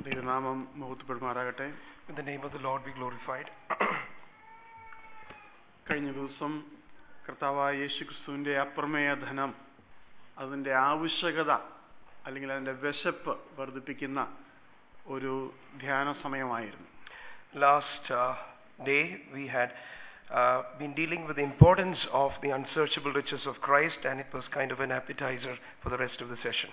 ദൈവനാമം മുഹൂർത്തപ്പെടുമാറാകട്ടെ In the name of the Lord be glorified. കഴിഞ്ഞ ദിവസം കർത്താവായ യേശു ക്രിസ്തുവിന്റെ അപ്രമേയ ധനം അതിന്റെ ആവശ്യകത അല്ലെങ്കിൽ അതിന്റെ വിശപ്പ് വർദ്ധിപ്പിക്കുന്ന ഒരു ധ്യാന സമയമായിരുന്നു Last uh, day we had uh, been dealing with the importance of the unsearchable riches of Christ, and it was kind of an appetizer for the rest of the session.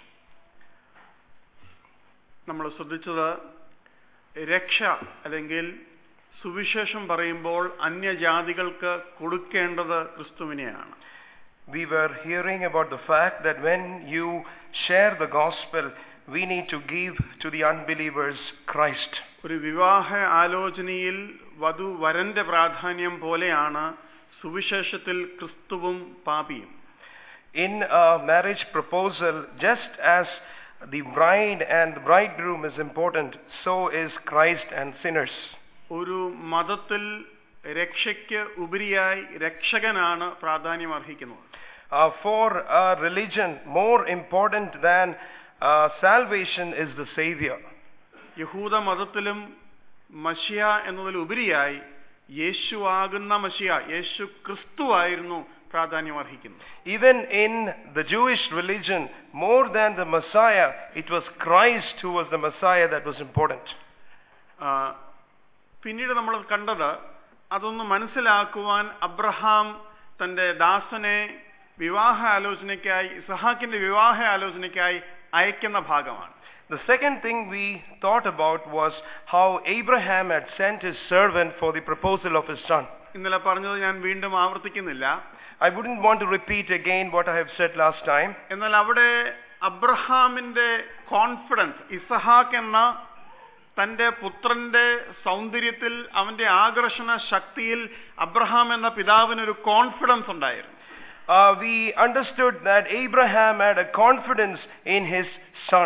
നമ്മൾ ശ്രദ്ധിച്ചത് രക്ഷ അല്ലെങ്കിൽ സുവിശേഷം പറയുമ്പോൾ അന്യജാതികൾക്ക് കൊടുക്കേണ്ടത് ക്രിസ്തുവിനെയാണ് We were hearing about the fact that when you share the gospel, we need to give to the unbelievers Christ. ഒരു വിവാഹ ആലോചനയിൽ വധു വരന്റെ പ്രാധാന്യം പോലെയാണ് സുവിശേഷത്തിൽ ക്രിസ്തുവും പാപിയും In a marriage proposal, just as the bride and the bridegroom is important, so is Christ and sinners. ഒരു മതത്തിൽ രക്ഷയ്ക്ക് ഉപരിയായി രക്ഷകനാണ് പ്രാധാന്യം അർഹിക്കുന്നത് Uh, for a religion, more important than uh, salvation is the Savior. യഹൂദ മതത്തിലും മഷിയ എന്നതിലുപരിയായി യേശു ആകുന്ന മഷിയ യേശു ക്രിസ്തുവായിരുന്നു പ്രാധാന്യം അർഹിക്കുന്നത് Even in the Jewish religion, more than the Messiah, it was Christ who was the Messiah that was important. ആ, പിന്നീട് നമ്മൾ കണ്ടത് അതൊന്ന് മനസ്സിലാക്കുവാൻ അബ്രഹാം തന്റെ ദാസനെ വിവാഹ ആലോചനയ്ക്കായി ഇസഹാക്കിന്റെ വിവാഹ ആലോചനയ്ക്കായി അയക്കുന്ന ഭാഗമാണ് The second thing we thought about was how Abraham had sent his servant for the proposal of his son. ഇന്നലെ പറഞ്ഞത് ഞാൻ വീണ്ടും ആവർത്തിക്കുന്നില്ല I wouldn't want to repeat again what I have said last time. എന്നാൽ അവിടെ അബ്രഹാമിന്റെ confidence ഇസഹാക്ക് എന്ന തന്റെ പുത്രന്റെ സൗന്ദര്യത്തിൽ അവന്റെ ആകർഷണ ശക്തിയിൽ അബ്രഹാം എന്ന പിതാവിന് ഒരു കോൺഫിഡൻസ് ഉണ്ടായിരുന്നു Uh, we understood that Abraham had a confidence in his son.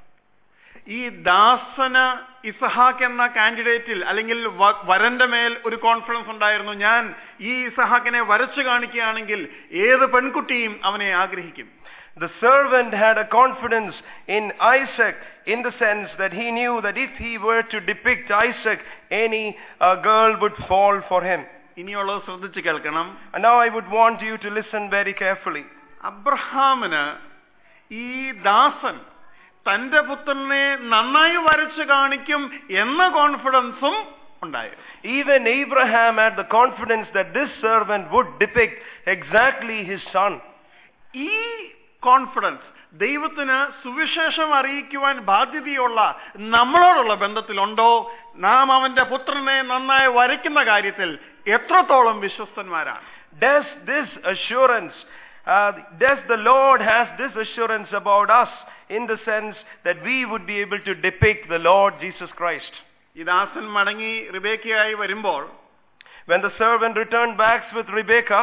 ഈ ദാസന് ഇസഹാക്ക് എന്ന കാൻഡിഡേറ്റിൽ അല്ലെങ്കിൽ വ- വരന്റെ മേൽ ഒരു കോൺഫിഡൻസ് ഉണ്ടായിരുന്നു ഞാൻ ഈ ഇസഹാക്കിനെ വരച്ചു കാണിക്കുകയാണെങ്കിൽ ഏത് പെൺകുട്ടിയും അവനെ ആഗ്രഹിക്കും The servant had a confidence in Isaac in the sense that he knew that if he were to depict Isaac, any uh, girl would fall for him. ഇനിയുള്ളത് ശ്രദ്ധിച്ചു കേൾക്കണം And now I would want you to listen very carefully. അബ്രഹാമിന് ഈ ദാസൻ തന്റെ പുത്രനെ നന്നായി വരച്ചു കാണിക്കും എന്ന കോൺഫിഡൻസും ഉണ്ടായിരുന്നു Even Abraham had the confidence that this servant would depict exactly his son. ഈ കോൺഫിഡൻസ് ദൈവത്തിന് സുവിശേഷം അറിയിക്കുവാൻ ബാധ്യതയുള്ള നമ്മളോടുള്ള ബന്ധത്തിലുണ്ടോ നാം അവന്റെ പുത്രനെ നന്നായി വരയ്ക്കുന്ന കാര്യത്തിൽ എത്രത്തോളം വിശ്വസ്തന്മാരാണ് Does this assurance, uh, does the Lord has this assurance about us in the sense that we would be able to depict the Lord Jesus Christ? ഈ ദാസൻ മടങ്ങി റിബേക്കയായി വരുമ്പോൾ When the servant returned back with Rebekah,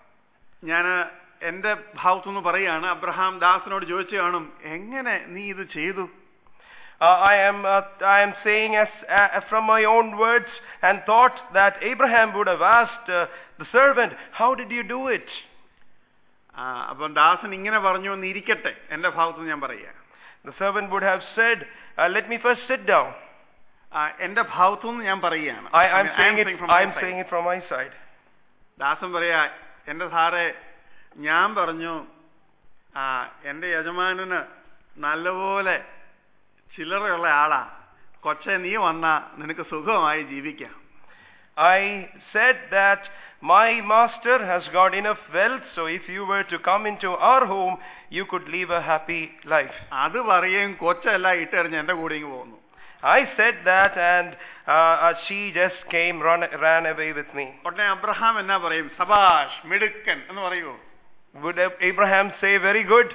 ഞാൻ എന്റെ ഭാവത്തുനിന്ന് പറയാണ് Abraham ദാസനോട് ചോദിച്ചു കാണും എങ്ങനെ നീ ഇത് ചെയ്തു uh, I am uh, I am saying as uh, from my own words and thought that Abraham would have asked uh, the servant, "How did you do it?" ആ, അപ്പം ദാസൻ ഇങ്ങനെ പറഞ്ഞു എന്ന് ഇരിക്കട്ടെ എന്റെ ഭാഗത്തുനിന്ന് ഞാൻ പറയുക The servant would have said, uh, "Let me first sit down." ആ, എന്റെ ഭാഗത്തുനിന്ന് ഞാൻ പറയുകയാണ് I, I'm I mean, saying I'm it. saying from my I'm side. saying it from my side. ദാസൻ പറയാ എന്റെ സാറേ ഞാൻ പറഞ്ഞു ആ എന്റെ യജമാനന് നല്ലപോലെ ചില്ലറയുള്ള ആളാ കൊച്ചെ നീ വന്നാ നിനക്ക് സുഖമായി ജീവിക്കാം I said that my master has got enough wealth, so if you were to come into our home, you could live a happy life. അത് പറയുകയും കൊച്ചെല്ലാം ഇട്ടെറിഞ്ഞ് എന്റെ കൂടെ ഇങ്ങ് പോന്നു I said that, and uh, uh, she just came, run, ran away with me. ഉടനെ Abraham എന്നാ പറയും സബാഷ് മിടുക്കൻ എന്ന് പറയൂ Would Ab- Abraham say, "Very good"?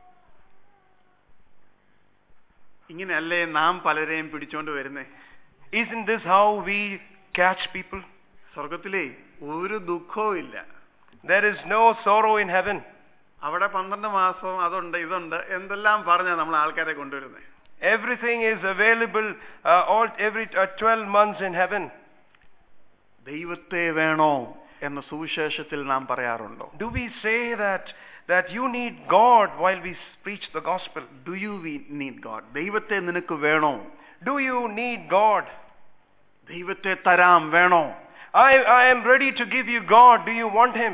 ഇങ്ങനെയല്ലേ നാം പലരെയും പിടിച്ചോണ്ട് വരുന്നേ Isn't this how we catch people? സ്വർഗത്തിലേ ഒരു ദുഃഖവും ഇല്ല There is no sorrow in heaven. അവിടെ പന്ത്രണ്ട് മാസം അതുണ്ട് ഇതുണ്ട് എന്തെല്ലാം പറഞ്ഞാ നമ്മൾ ആൾക്കാരെ കൊണ്ടുവരുന്നത് Everything is available uh, all every uh, 12 months in heaven. ദൈവത്തെ വേണോ എന്ന സുവിശേഷത്തിൽ നാം പറയാറുണ്ടോ Do we say that that you need God while we s- preach the gospel. Do you need God ദൈവത്തെ നിനക്ക് വേണോ Do you need God? ദൈവത്തെ തരാം വേണോ I, I am ready to give you God. Do you want Him?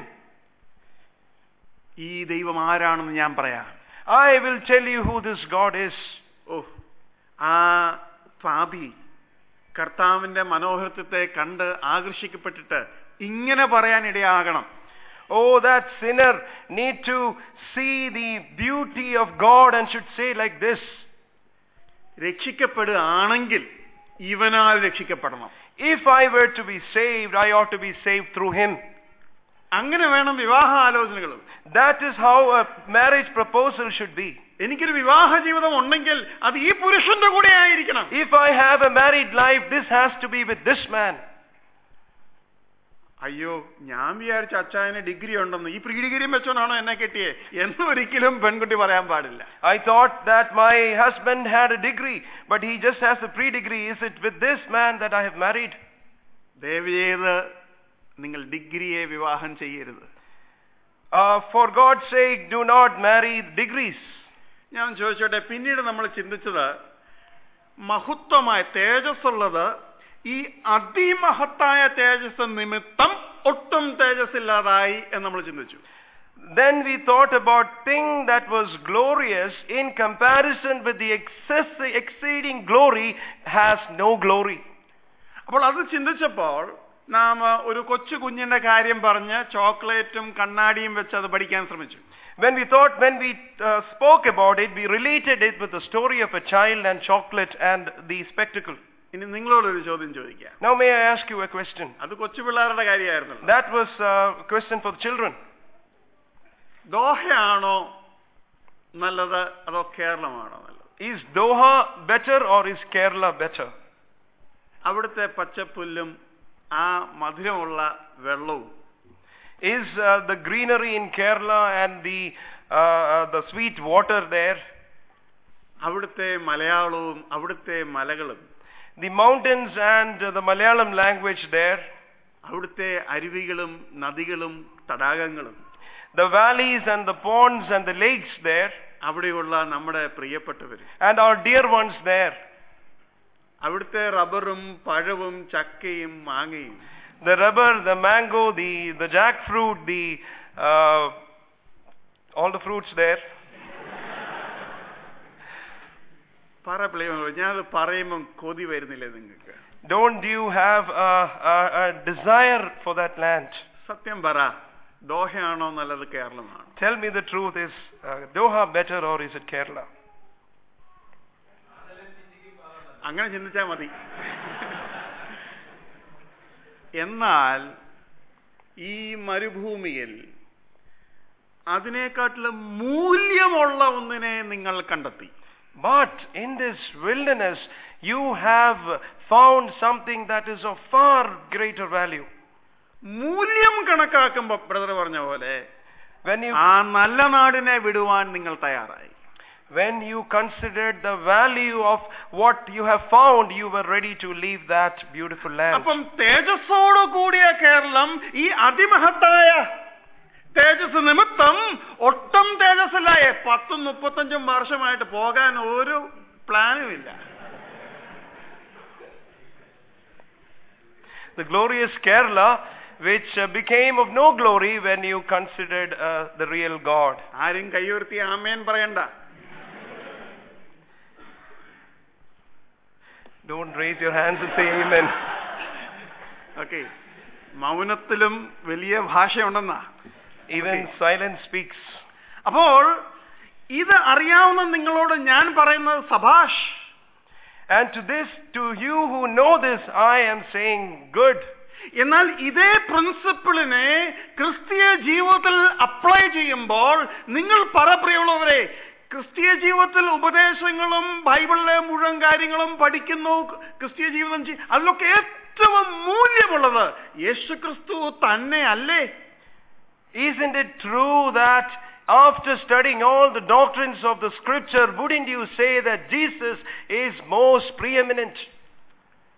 ഈ ദൈവം ആരാണെന്ന് ഞാൻ പറയാം I will tell you who this God is. ഓ ആ പാപി കർത്താവിന്റെ മനോഹരത്വത്തെ കണ്ട് ആകർഷിക്കപ്പെട്ടിട്ട് ഇങ്ങനെ പറയാൻ ഇടയാകണം Oh, that sinner need to see the beauty of God and should say like this. രക്ഷിക്കപ്പെടുകയാണെങ്കിൽ ഇവനാൽ രക്ഷിക്കപ്പെടണം If I were to be saved, I ought to be saved through Him. അങ്ങനെ വേണം വിവാഹ ആലോചനകളും That is how a marriage proposal should be. എനിക്കൊരു വിവാഹ ജീവിതം ഉണ്ടെങ്കിൽ അത് ഈ പുരുഷന്റെ കൂടെ ആയിരിക്കണം If I have a married life, this has to be with this man. അയ്യോ ഞാൻ വിചാരിച്ച അച്ചായന് ഡിഗ്രി ഉണ്ടെന്ന് ഈ പ്രീ ഡിഗ്രിയും വെച്ചോണ്ടാണോ എന്നെ കെട്ടിയേ എന്ന് ഒരിക്കലും പെൺകുട്ടി പറയാൻ പാടില്ല I thought that my husband had a degree, but he just has a pre-degree. Is it with this man that I have married? ദയവ് ചെയ്ത് നിങ്ങൾ ഡിഗ്രിയെ വിവാഹം ചെയ്യരുത് Uh, for God's sake, do not marry degrees. ഞാൻ ചോദിച്ചോട്ടെ പിന്നീട് നമ്മൾ ചിന്തിച്ചത് മഹത്വമായ തേജസ്സുള്ളത് ഈ അതിമഹത്തായ തേജസ് നിമിത്തം ഒട്ടും തേജസ്സില്ലാതായി എന്ന് നമ്മൾ ചിന്തിച്ചു Then we thought about thing that was glorious in comparison with the excess, exceeding glory has no glory. അപ്പോൾ അത് ചിന്തിച്ചപ്പോൾ നാം ഒരു കൊച്ചു കുഞ്ഞിന്റെ കാര്യം പറഞ്ഞ് ചോക്ലേറ്റും കണ്ണാടിയും വെച്ച് അത് പഠിക്കാൻ ശ്രമിച്ചു When we thought, when we uh, spoke about it, we related it with the story of a child and chocolate and the spectacle. ഇനി നിങ്ങളോടൊരു ചോദ്യം ചോദിക്കാം Now may I ask you a question? അത് കൊച്ചു പിള്ളേരുടെ കാര്യമായിരുന്നു That was uh, a question for the children. ദോഹയാണോ നല്ലത് അതോ കേരളമാണോ നല്ലത് Is Doha better or is Kerala better? അവിടുത്തെ പച്ചപ്പുല്ലും ആ മധുരമുള്ള വെള്ളവും Is uh, the greenery in Kerala and the uh, uh, the sweet water there, അവിടുത്തെ മലയാളവും അവിടുത്തെ മലകളും the mountains and uh, the Malayalam language there, അവിടുത്തെ അരുവികളും നദികളും തടാകങ്ങളും the valleys and the ponds and the lakes there, അവിടെയുള്ള നമ്മുടെ പ്രിയപ്പെട്ടവർ and our dear ones there, അവിടുത്തെ റബ്ബറും പഴവും ചക്കയും മാങ്ങയും the rubber, the mango, the the jackfruit, the uh, all the fruits there. പറ പ്രിയമോ ഞാനത് പറയുമ്പം കൊതി വരുന്നില്ലേ നിങ്ങൾക്ക് Don't you have a, a, a desire for that land? സത്യം പറ ദോഹയാണോ നല്ലത് കേരളമാണോ Tell me the truth. Is uh, Doha better or is it Kerala? അങ്ങനെ ചിന്തിച്ചാൽ മതി എന്നാൽ ഈ മരുഭൂമിയിൽ അതിനേക്കാട്ടിലും മൂല്യമുള്ള ഒന്നിനെ നിങ്ങൾ കണ്ടെത്തി But in this wilderness, you have found something that is of far greater value. മൂല്യം കണക്കാക്കുമ്പോ ബ്രദർ പറഞ്ഞ പോലെ When you ആ നല്ല നാടിനെ വിടുവാൻ നിങ്ങൾ തയ്യാറായി when you considered the value of what you have found, you were ready to leave that beautiful land. അപ്പം തേജസ്സോടു കൂടിയ കേരളം ഈ അതിമഹത്തായ തേജസ് നിമിത്തം ഒട്ടും തേജസ്സില്ലായ പത്തും മുപ്പത്തഞ്ചും വർഷമായിട്ട് പോകാൻ ഒരു പ്ലാനും ഇല്ല The glorious Kerala, which uh, became of no glory when you considered uh, the real God. ആരും കൈയുയർത്തി ആമേൻ പറയണ്ട Don't raise your hands and say amen. Okay മൗനത്തിലും വലിയ ഭാഷയുണ്ടെന്നാ Even Okay. silence speaks. അപ്പോൾ ഇത് അറിയാവുന്ന നിങ്ങളോട് ഞാൻ പറയുന്നത് സഭാഷ് And to this, to you who know this, I am saying good. എന്നാൽ ഇതേ പ്രിൻസിപ്പിളിനെ ക്രിസ്തീയ ജീവിതത്തിൽ അപ്ലൈ ചെയ്യുമ്പോൾ നിങ്ങൾ പറ പ്രിയമുള്ളവരെ ക്രിസ്തീയ ജീവിതത്തിൽ ഉപദേശങ്ങളും ബൈബിളിലെ മുഴുവൻ കാര്യങ്ങളും പഠിക്കുന്നു ക്രിസ്തീയ ജീവിതം ചെയ്- അതിലൊക്കെ ഏറ്റവും മൂല്യമുള്ളത് യേശു ക്രിസ്തു തന്നെ അല്ലേ Isn't it true that after studying all the doctrines of the scripture, wouldn't you say that Jesus is most preeminent?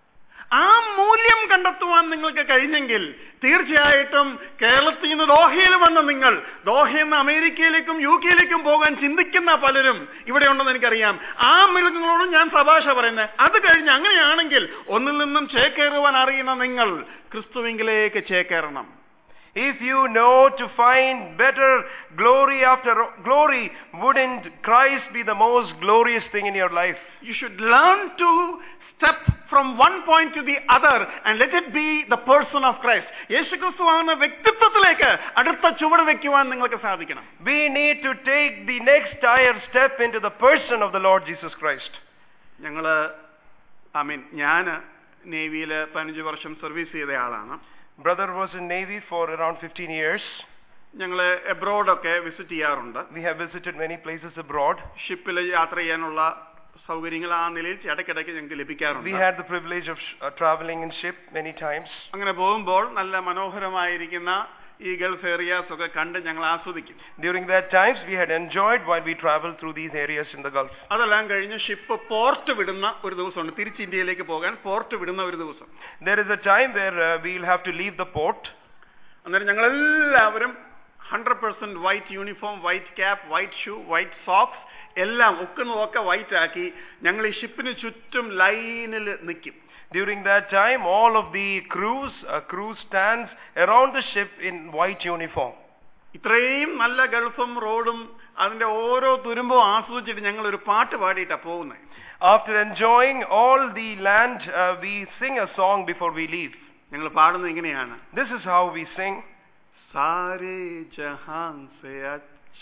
ആ മൂല്യം കണ്ടെത്തുവാൻ നിങ്ങൾക്ക് കഴിഞ്ഞെങ്കിൽ തീർച്ചയായിട്ടും കേരളത്തിൽ നിന്ന് ദോഹയിൽ വന്ന നിങ്ങൾ ദോഹയിൽ നിന്ന് അമേരിക്കയിലേക്കും യു കെയിലേക്കും പോകാൻ ചിന്തിക്കുന്ന പലരും ഇവിടെ ഉണ്ടെന്ന് എനിക്കറിയാം ആ മൃഗങ്ങളോടും ഞാൻ സഭാഷ പറയുന്നത് അത് കഴിഞ്ഞ് അങ്ങനെയാണെങ്കിൽ ഒന്നിൽ നിന്നും ചേക്കേറുവാൻ അറിയുന്ന നിങ്ങൾ ക്രിസ്തുവിങ്കിലേക്ക് ചേക്കേറണം If you know to find better glory after glory, wouldn't Christ be the most glorious thing in your life? You should learn to step from one point to the other and let it be the person of Christ. യേശുക്രിസ്തു ആകുന്ന വ്യക്തിത്വത്തിലേക്ക് അടുത്ത ചുവട് വെക്കുവാൻ നിങ്ങൾക്ക് സാധിക്കണം We need to take the next higher step into the person of the Lord Jesus Christ. ഞങ്ങള് I mean ഞാൻ നേവിയിൽ പതിനഞ്ച് വർഷം സർവീസ് ചെയ്ത ആളാണ് Brother was in Navy for around 15 years. ഞങ്ങൾ എബ്രോഡൊക്കെ വിസിറ്റ് ചെയ്യാറുണ്ട് We have visited many places abroad. ഷിപ്പിൽ യാത്ര ചെയ്യാനുള്ള സൗകര്യങ്ങൾ ആ നിലയിൽ ഇടയ്ക്കിടയ്ക്ക് ഞങ്ങൾക്ക് We ലഭിക്കാറുണ്ട് had the privilege of uh, traveling in ship many times. അങ്ങനെ പോകുമ്പോൾ നല്ല മനോഹരമായിരിക്കുന്ന ഈ ഗൾഫ് ഏരിയാസ് ഒക്കെ കണ്ട് ഞങ്ങൾ ആസ്വദിക്കും During that times, we had enjoyed while we traveled through these areas in the Gulf. അതെല്ലാം കഴിഞ്ഞ് ഷിപ്പ് പോർട്ട് വിടുന്ന ഒരു ദിവസമുണ്ട് തിരിച്ച് ഇന്ത്യയിലേക്ക് പോകാൻ പോർട്ട് വിടുന്ന ഒരു ദിവസം There is a time where uh, we'll have to leave the port. അന്നേരം ഞങ്ങളെല്ലാവരും hundred percent white uniform white cap white shoe white socks എല്ലാം ഒക്കുന്നതൊക്കെ വൈറ്റ് ആക്കി ഞങ്ങൾ ഈ ഷിപ്പിന് ചുറ്റും ലൈനിൽ നിൽക്കും During that time, all of the crews, uh, crew stands around the ship in white uniform. ഇത്രയും നല്ല ഗൾഫും റോഡും അതിന്റെ ഓരോ തുരുമ്പും ആസ്വദിച്ചിട്ട് ഞങ്ങൾ ഒരു പാട്ട് പാടിയിട്ടാ പോകുന്നത് After enjoying all the land, uh, we sing a song before we leave. ഞങ്ങൾ പാടുന്നത് ഇങ്ങനെയാണ് This is how we sing. സാരേ Jahan സെ അച്ഛ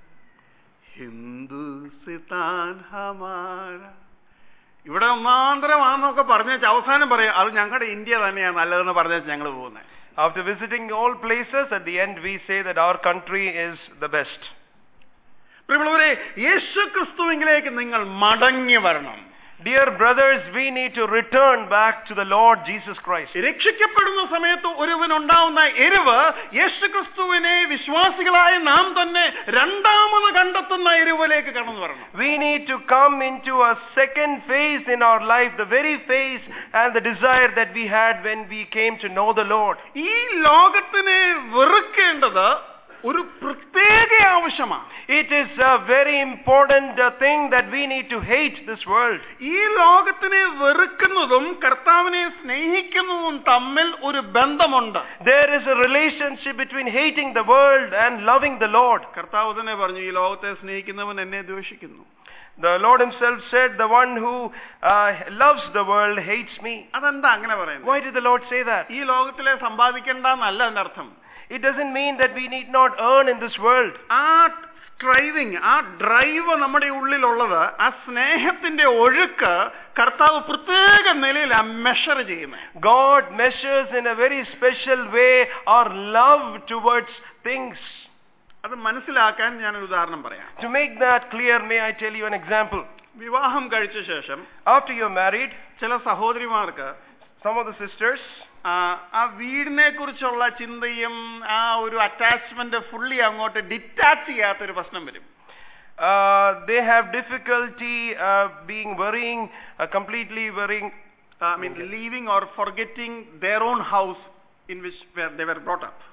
ഹിന്ദുസ്ഥാൻ ഹമാര ഇവിടെ ഒന്നാന്തരമാണെന്നൊക്കെ പറഞ്ഞേച്ച് അവസാനം പറയാം അത് ഞങ്ങളുടെ ഇന്ത്യ തന്നെയാണ് നല്ലതെന്ന് പറഞ്ഞേച്ച് ഞങ്ങൾ പോകുന്നത് After visiting all places, at the end we say that our country is the best. പ്രിയമുള്ളവരെ യേശു ക്രിസ്തുവിലേക്ക് നിങ്ങൾ മടങ്ങി വരണം Dear brothers, we need to return back to the Lord Jesus Christ. രക്ഷിക്കപ്പെടുന്ന സമയത്ത് ഒരുവനുണ്ടാവുന്ന എരിവ് യേശുക്രിസ്തുവിനെ വിശ്വാസികളായ നാം തന്നെ രണ്ടാമത് കണ്ടെത്തുന്ന എരിവിലേക്ക് കടന്നു വരണം We need to come into a second phase in our life, the very phase and the desire that we had when we came to know the Lord. ഈ ലോകത്തിനെ വെറുക്കേണ്ടത് ഒരു പ്രത്യേക ആവശ്യമാണ് It is a very important uh, thing that we need to hate this world. ഈ ലോകത്തിനെ വെറുക്കുന്നതും കർത്താവിനെ സ്നേഹിക്കുന്നതും തമ്മിൽ ഒരു ബന്ധമുണ്ട് There is a relationship between hating the world and loving the Lord. കർത്താവ് തന്നെ പറഞ്ഞു ഈ ലോകത്തെ സ്നേഹിക്കുന്നവൻ എന്നെ ദ്വേഷിക്കുന്നു The Lord Himself said, The one who uh, loves the world hates me. അതെന്താ അങ്ങനെ പറയുന്നത് Why did the Lord say that? ഈ ലോകത്തിലെ സമ്പാദിക്കേണ്ടെന്നല്ല അതിന്റെ അർത്ഥം It doesn't mean that we need not earn in this world. ആ സ്ട്രൈവിങ് ആ drive നമ്മുടെ ഉള്ളിലുള്ളത് ആ സ്നേഹത്തിന്റെ ഒഴുക്ക് കർത്താവ് പ്രത്യേക നിലയിൽ മെഷർ ചെയ്യുന്നത് God measures in a very special way our love towards things. അത് മനസ്സിലാക്കാൻ ഞാനൊരു ഉദാഹരണം പറയാം To make that clear, may I tell you an example? വിവാഹം കഴിച്ച ശേഷം After you're married, ചില സഹോദരിമാർക്ക് some of the sisters, ആ, ആ വീടിനെ കുറിച്ചുള്ള ചിന്തയും ആ ഒരു അറ്റാച്ച്മെന്റ് ഫുള്ളി അങ്ങോട്ട് ഡിറ്റാച്ച് ചെയ്യാത്തൊരു പ്രശ്നം വരും uh, they have difficulty uh, being worrying, uh, completely worrying. I mean leaving or forgetting their own house in which they were brought up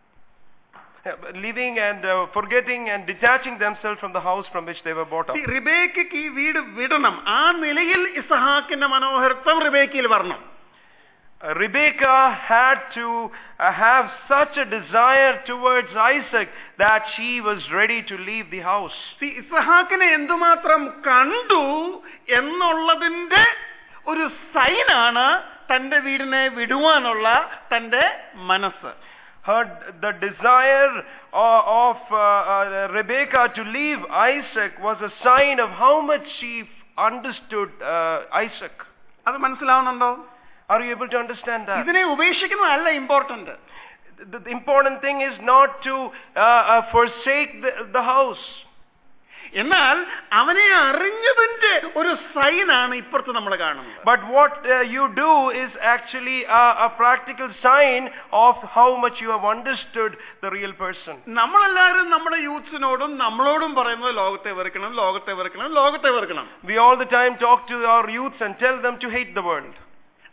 uh, Leaving and uh, forgetting and detaching themselves from the house from which they were brought up. റിബേക്കയ്ക്ക് ഈ വീട് വിടണം ആ നിലയിൽ ഇസഹാക്കിന്റെ മനോഹരത്വം റിബേക്കയിൽ വരണം Uh, Rebecca had to uh, have such a desire towards Isaac that she was ready to leave the house. See, ഇസഹാക്കിനെ എന്തുമാത്രം കണ്ടു എന്നുള്ളതിന്റെ ഒരു സൈനാണ് തന്റെ വീടിനെ വിടുവാനുള്ള തന്റെ മനസ്സ് Her the desire uh, of uh, uh, Rebecca to leave Isaac was a sign of how much she understood uh, Isaac. അത് മനസ്സിലാവുന്നുണ്ടോ Are you able to understand that? ഇതിനെ ഉപേക്ഷിക്കുന്നതല്ല important The, the important thing is not to uh, uh, forsake the, the house. എന്നാൽ അവനെ അറിഞ്ഞതിന്റെ ഒരു സൈനാണ് ഇപ്പുറത്ത് നമ്മൾ കാണുന്നത് But what uh, you do is actually a, a practical sign of how much you have understood the real person. നമ്മളെല്ലാവരും നമ്മുടെ യൂത്ത്സിനോടും നമ്മളോടും പറയുന്നത് ലോകത്തെ വെറുക്കണം ലോകത്തെ വെറുക്കണം ലോകത്തെ വെറുക്കണം We all the time talk to our youths and tell them to hate the world.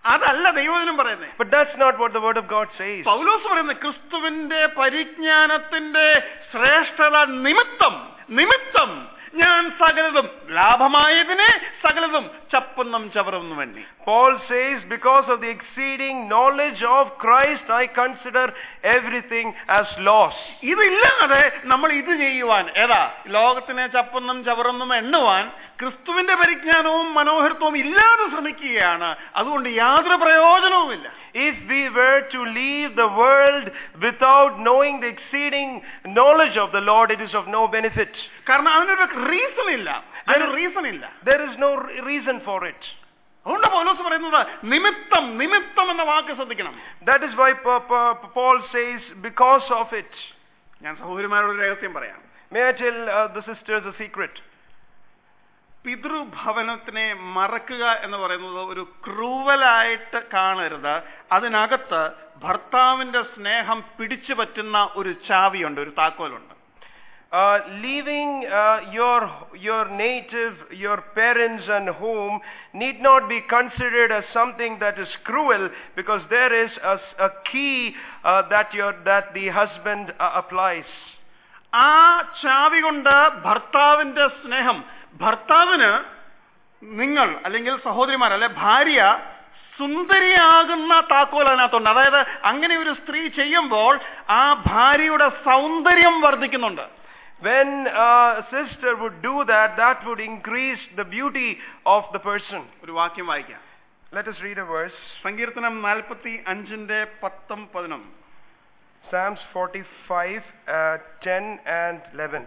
അതല്ല ദൈവജനം പറയുന്നത് But that's not what the word of God says. പൗലോസ് പറയുന്നത് ക്രിസ്തുവിന്റെ പരിജ്ഞാനത്തിന്റെ ശ്രേഷ്ഠത നിമിത്തം നിമിത്തം ഞാൻ സകലതും ലാഭമായതിനെ സകലതും ചപ്പുന്നം ചവറുന്നു വേണ്ടി Paul says, because of the exceeding knowledge of Christ, I consider everything as loss. ഇതില്ലാതെ നമ്മൾ ഇത് ചെയ്യുവാൻ ഏതാ ലോകത്തിനെ ചപ്പുന്നും ചവറൊന്നും എണ്ണുവാൻ ക്രിസ്തുവിന്റെ പരിജ്ഞാനവും മനോഹരത്വവും ഇല്ലാതെ ശ്രമിക്കുകയാണ് അതുകൊണ്ട് യാതൊരു പ്രയോജനവുമില്ല If we were to leave the world without knowing the exceeding knowledge of the Lord, it is of no benefit. കാരണം അതിനൊരു റീസൺ ഇല്ല അതിനൊരു റീസൺ ഇല്ല There is no re- reason for it. അതുകൊണ്ട് പൗലോസ് പറയുന്നത് നിമിത്തം നിമിത്തം എന്ന വാക്ക് ശ്രദ്ധിക്കണം That is why Pa- Pa- Paul says, because of it. ഞാൻ സഹോദരിമാരോട് ഒരു രഹസ്യം പറയാം May I tell uh, the sisters a secret? പിതൃഭവനത്തിനെ മറക്കുക എന്ന് പറയുന്നത് ഒരു ക്രൂവലായിട്ട് കാണരുത് അതിനകത്ത് ഭർത്താവിന്റെ സ്നേഹം പിടിച്ചു പറ്റുന്ന ഒരു ചാവിയുണ്ട് ഒരു താക്കോലുണ്ട് Uh, leaving uh, your your native, your parents and home need not be considered as something that is cruel, because there is a, s- a key uh, that your that the husband uh, applies. ആ ചാവി കൊണ്ട് ഭർത്താവിന്റെ സ്നേഹം ഭർത്താവിന് നിങ്ങൾ അല്ലെങ്കിൽ സഹോദരിമാർ അല്ലെ ഭാര്യ സുന്ദരിയാകുന്ന താക്കോൽ അതിനകത്തുണ്ട് അതായത് അങ്ങനെ ഒരു സ്ത്രീ ചെയ്യുമ്പോൾ ആ ഭാര്യയുടെ സൗന്ദര്യം വർദ്ധിക്കുന്നുണ്ട് When uh, a sister would do that, that would increase the beauty of the person. ഒരു വാക്യം വായിക്കാം Let us read a verse. സങ്കീർത്തനം നാൽപ്പത്തി അഞ്ചിന്റെ പത്തും പതിനൊന്നും Psalms 45, uh, 10 and 11.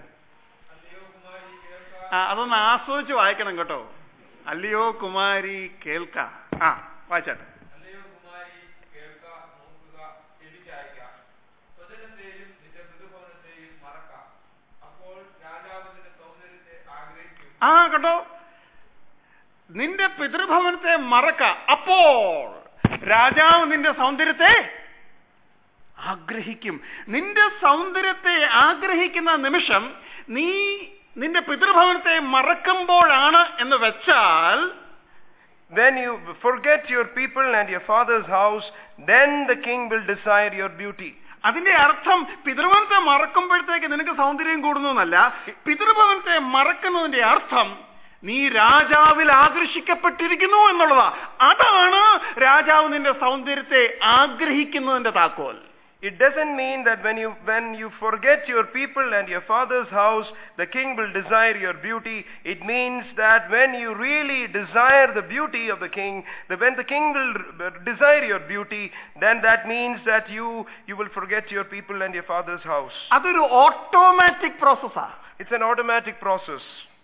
ആ, അതൊന്ന് ആസ്വദിച്ച് വായിക്കണം കേട്ടോ അല്ലയോ കുമാരി കേൾക്ക ആ വായിച്ചാട്ടെ അല്ലയോ കുമാരി കേൾക്ക നോക്കുക ചെവിചായ്ക്ക സ്വജനത്തെയും നിന്റെ മൃദുഭവനത്തെയും മറക്കാം അപ്പോൾ രാജാവ് നിന്റെ സൗന്ദര്യത്തെ ആഗ്രഹിക്കും ആ കേട്ടോ നിന്റെ പിതൃഭവനത്തെ മറക്ക അപ്പോൾ രാജാവ് നിന്റെ സൗന്ദര്യത്തെ ആഗ്രഹിക്കും നിന്റെ സൗന്ദര്യത്തെ ആഗ്രഹിക്കുന്ന നിമിഷം നീ നിന്റെ പിതൃഭവനത്തെ മറക്കുമ്പോഴാണ് എന്ന് വെച്ചാൽ When you forget your people and your father's house, then the king will desire your beauty. അതിന്റെ അർത്ഥം പിതൃഭവനത്തെ മറക്കുമ്പോഴത്തേക്ക് നിനക്ക് സൗന്ദര്യം കൂടുന്നു എന്നല്ല പിതൃഭവനത്തെ മറക്കുന്നതിന്റെ അർത്ഥം നീ രാജാവിൽ ആകർഷിക്കപ്പെട്ടിരിക്കുന്നു എന്നുള്ളതാ അതാണ് രാജാവ് നിന്റെ സൗന്ദര്യത്തെ ആഗ്രഹിക്കുന്നതിന്റെ താക്കോൽ It doesn't mean that when you when you forget your people and your father's house, the king will desire your beauty. It means that when you really desire the beauty of the king, that when the king will uh, desire your beauty, then that means that you you will forget your people and your father's house. അതൊരു automatic പ്രോസസ്സാ It's an automatic process.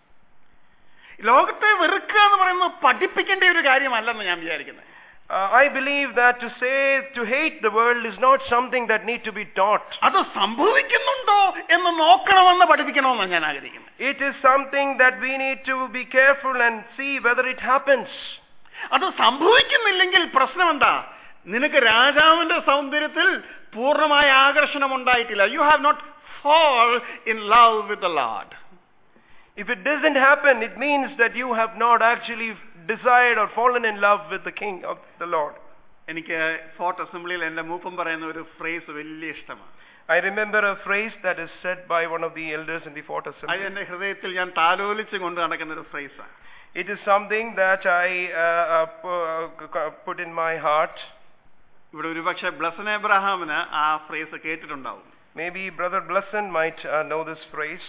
ലോകത്തെ വെറുക്കുക എന്ന് പറയുന്നത് പഠിപ്പിക്കേണ്ട ഒരു കാര്യമല്ലെന്ന് ഞാൻ വിചാരിക്കുന്നത് Uh, I believe that to say to hate the world is not something that need to be taught. അത് സംഭവിക്കുന്നുണ്ടോ എന്ന് നോക്കണമെന്ന് പഠിപ്പിക്കണമെന്ന് ഞാൻ ആഗ്രഹിക്കുന്നത് It is something that we need to be careful and see whether it happens. അത് സംഭവിക്കുന്നില്ലെങ്കിൽ പ്രശ്നം എന്താ നിനക്ക് രാജാവിന്റെ സൗന്ദര്യത്തിൽ പൂർണ്ണമായ ആകർഷണം ഉണ്ടായിട്ടില്ല you have not fall in love with the Lord. If it doesn't happen, it means that you have not actually desired or fallen in love with the King of the Lord. എനിക്ക് fort അസംബ്ലിയിൽ എന്റെ മൂപ്പം പറയുന്ന ഒരു phrase വലിയ ഇഷ്ടമാണ് I remember a phrase that is said by one of the elders in the Fort അത് Assembly. എന്റെ ഹൃദയത്തിൽ ഞാൻ താലോലിച്ച് കൊണ്ട് നടക്കുന്ന ഒരു ഫ്രേസാണ് It is something that I uh, uh, pu- uh, put in my heart. ഇവിടെ ഒരുപക്ഷെ ബ്ലസൻ എബ്രഹാമിന് ആ ഫ്രേസ് കേട്ടിട്ടുണ്ടാവും Maybe Brother Blesson might uh, know this phrase.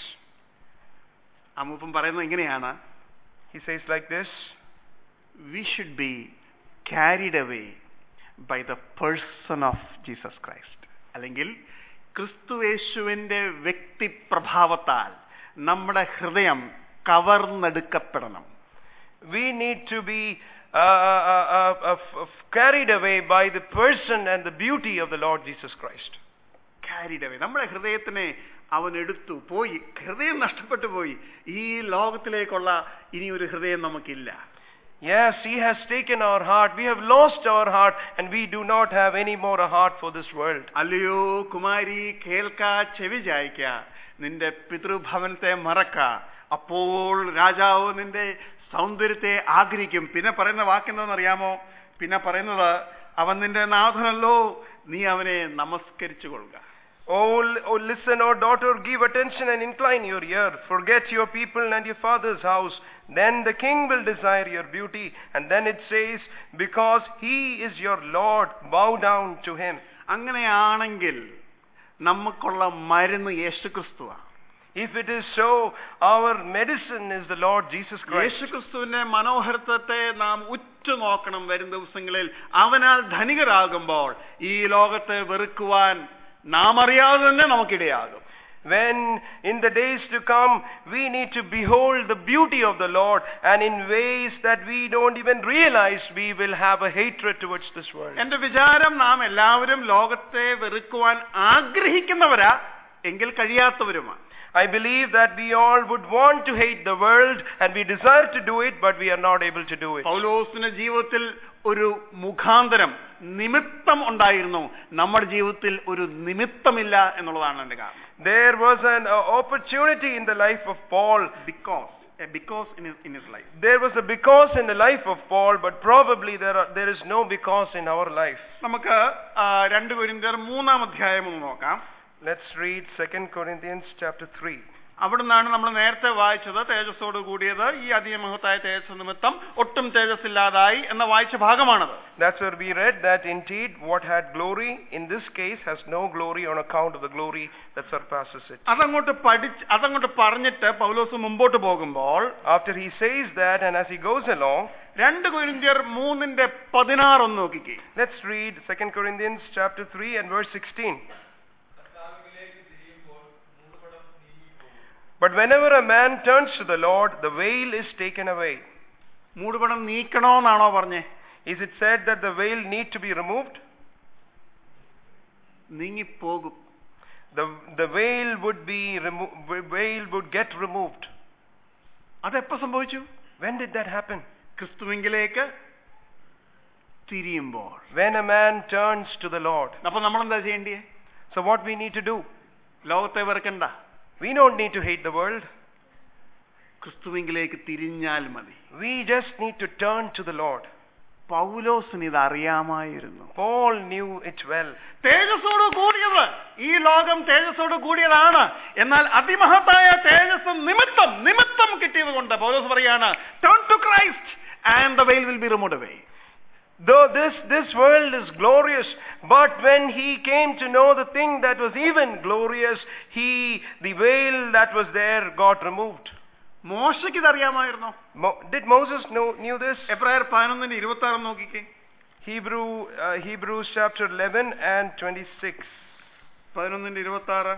ആ മൂപ്പം പറയുന്നത് ഇങ്ങനെയാണ് He says like this we should be carried away by the person of Jesus Christ അല്ലെങ്കിൽ ക്രിസ്തുവേശുവിന്റെ വ്യക്തിപ്രഭാവത്താൽ നമ്മുടെ ഹൃദയം കവർന്നെടുക്കപ്പെടണം We need to be uh, uh, uh, uh, f- carried away by the person and the beauty of the Lord Jesus Christ. Carried away നമ്മുടെ ഹൃദയത്തിനെ അവൻ എടുത്തു പോയി ഹൃദയം നഷ്ടപ്പെട്ടു പോയി ഈ ലോകത്തിലേക്കുള്ള ഇനി ഒരു ഹൃദയം നമുക്കില്ല Yes, He has taken our heart. We have lost our heart and we do not have any more a heart for this world. അല്ലയോ കുമാരി കേൾക്ക ചെവി ചായ്ക്ക നിന്റെ പിതൃഭവനത്തെ മറക്ക അപ്പോൾ രാജാവ് നിന്റെ സൗന്ദര്യത്തെ ആഗ്രഹിക്കും പിന്നെ പറയുന്ന വാക്കെന്താണെന്നറിയാമോ പിന്നെ പറയുന്നത് അവൻ നിന്റെ നാഥനല്ലോ നീ അവനെ നമസ്കരിച്ചു കൊള്ളുക Oh, l- oh, listen, oh daughter, give attention and incline your ear. Forget your people and your father's house. Then the king will desire your beauty. And then it says, Because he is your Lord, bow down to him. അങ്ങനെയാണെങ്കിൽ നമുക്കുള്ള മരുന്ന് യേശുക്രിസ്തുവാണ് If it is so, our medicine is the Lord Jesus Christ. യേശുക്രിസ്തുവിന്റെ മനോഹരത്വത്തെ നാം ഉറ്റുനോക്കണം വരും ദിവസങ്ങളിൽ അവനാൽ ധനികരാകുമ്പോൾ ഈ ലോകത്തെ വെറുക്കുവാൻ നാം അറിയാതെ തന്നെ നമുക്കിടയാകും When in the days to come we need to behold the beauty of the Lord, and in ways that we don't even realize, we will have a hatred towards this world. എന്റെ വിചാരം നാം എല്ലാവരും ലോകത്തെ വെറുക്കുവാൻ ആഗ്രഹിക്കുന്നവരാ എങ്കിൽ കഴിയാത്തവരുമാണ് I believe that we all would want to hate the world and we desire to do it, but we are not able to do it. പൗലോസിന്റെ ജീവിതത്തിൽ ഒരു മുഖാന്തരം നിമിത്തം ഉണ്ടായിരുന്നു നമ്മുടെ ജീവിതത്തിൽ ഒരു നിമിത്തമില്ല എന്നുള്ളതാണ് എന്റെ കാരണം There was an uh, opportunity in the life of Paul. Because because in in his life There was a because in the life of Paul, but probably there, are, there is no because in our life. നമുക്ക് ആ, രണ്ട് കൊരിന്ത്യർ മൂന്നാം അധ്യായം ഒന്ന് നോക്കാം Let's read 2 Corinthians chapter 3. അവിടുന്നാണ് നമ്മൾ നേരത്തെ വായിച്ചത് തേജസ്സോട് കൂടിയത് ഈ അതിമഹത്തായ തേജസ് നിമിത്തം ഒട്ടും തേജസ്സില്ലാതായി എന്ന വായിച്ച ഭാഗമാണത് That's where we read that indeed what had glory in this case has no glory on account of the glory that surpasses it. അതങ്ങോട്ട് പഠിച്ച് അതങ്ങോട്ട് പറഞ്ഞിട്ട് പൗലോസ് മുമ്പോട്ട് പോകുമ്പോൾ After he says that and as he goes along, രണ്ട് കൊരിന്ത്യർ മൂന്നിന്റെ പതിനാറ് ഒന്ന് നോക്കിക്കേ let's read 2 Corinthians chapter 3 and verse 16. കർത്താവിലേക്ക് തിരിയുമ്പോൾ മൂടുപടം നീങ്ങിപ്പോകും But whenever a man turns to the Lord, the veil is taken away. മൂടുപടം നീക്കണോന്നാണോ പറഞ്ഞേ Is it said that the veil need to be removed? നീങ്ങിപ്പോകും The, the veil would be remo- veil would get removed. അതെപ്പോ സംഭവിച്ചു When did that happen? ക്രിസ്തുവിങ്കിലേക്ക് തിരിയുമ്പോൾ When a man turns to the Lord. അപ്പൊ നമ്മൾ എന്താ ചെയ്യേണ്ടിയേ So what we need to do? ലോകത്തെ വെറുക്കണ്ട We don't need to hate the world. ക്രിസ്തുവിങ്കിലേക്ക് തിരിഞ്ഞാൽ മതി We just need to turn to the Lord. പൗലോസിന് ഇത് അറിയാമായിരുന്നു Paul knew it well. തേജസ്സോട് കൂടിയത് ഈ ലോകം തേജസ്സോട് കൂടിയതാണ് എന്നാൽ അതിമഹത്തായ തേജസ് നിമിത്തം നിമിത്തം കിട്ടിയത് കൊണ്ട് പൗലോസ് പറയാണ് turn to Christ and the veil will be remove away Though this, this world is glorious, but when he came to know the thing that was even glorious, he, the veil that was there got removed. മോശയ്ക്ക് ഇത് അറിയാമായിരുന്നോ Mo- did Moses know, knew this? എബ്രായർ പതിനൊന്നിന് ഇരുപത്തി ആറ് നോക്കിക്കേ Hebrew, uh, Hebrews chapter 11 and 26. പതിനൊന്നിന്റെ ഇരുപത്തി ആറ്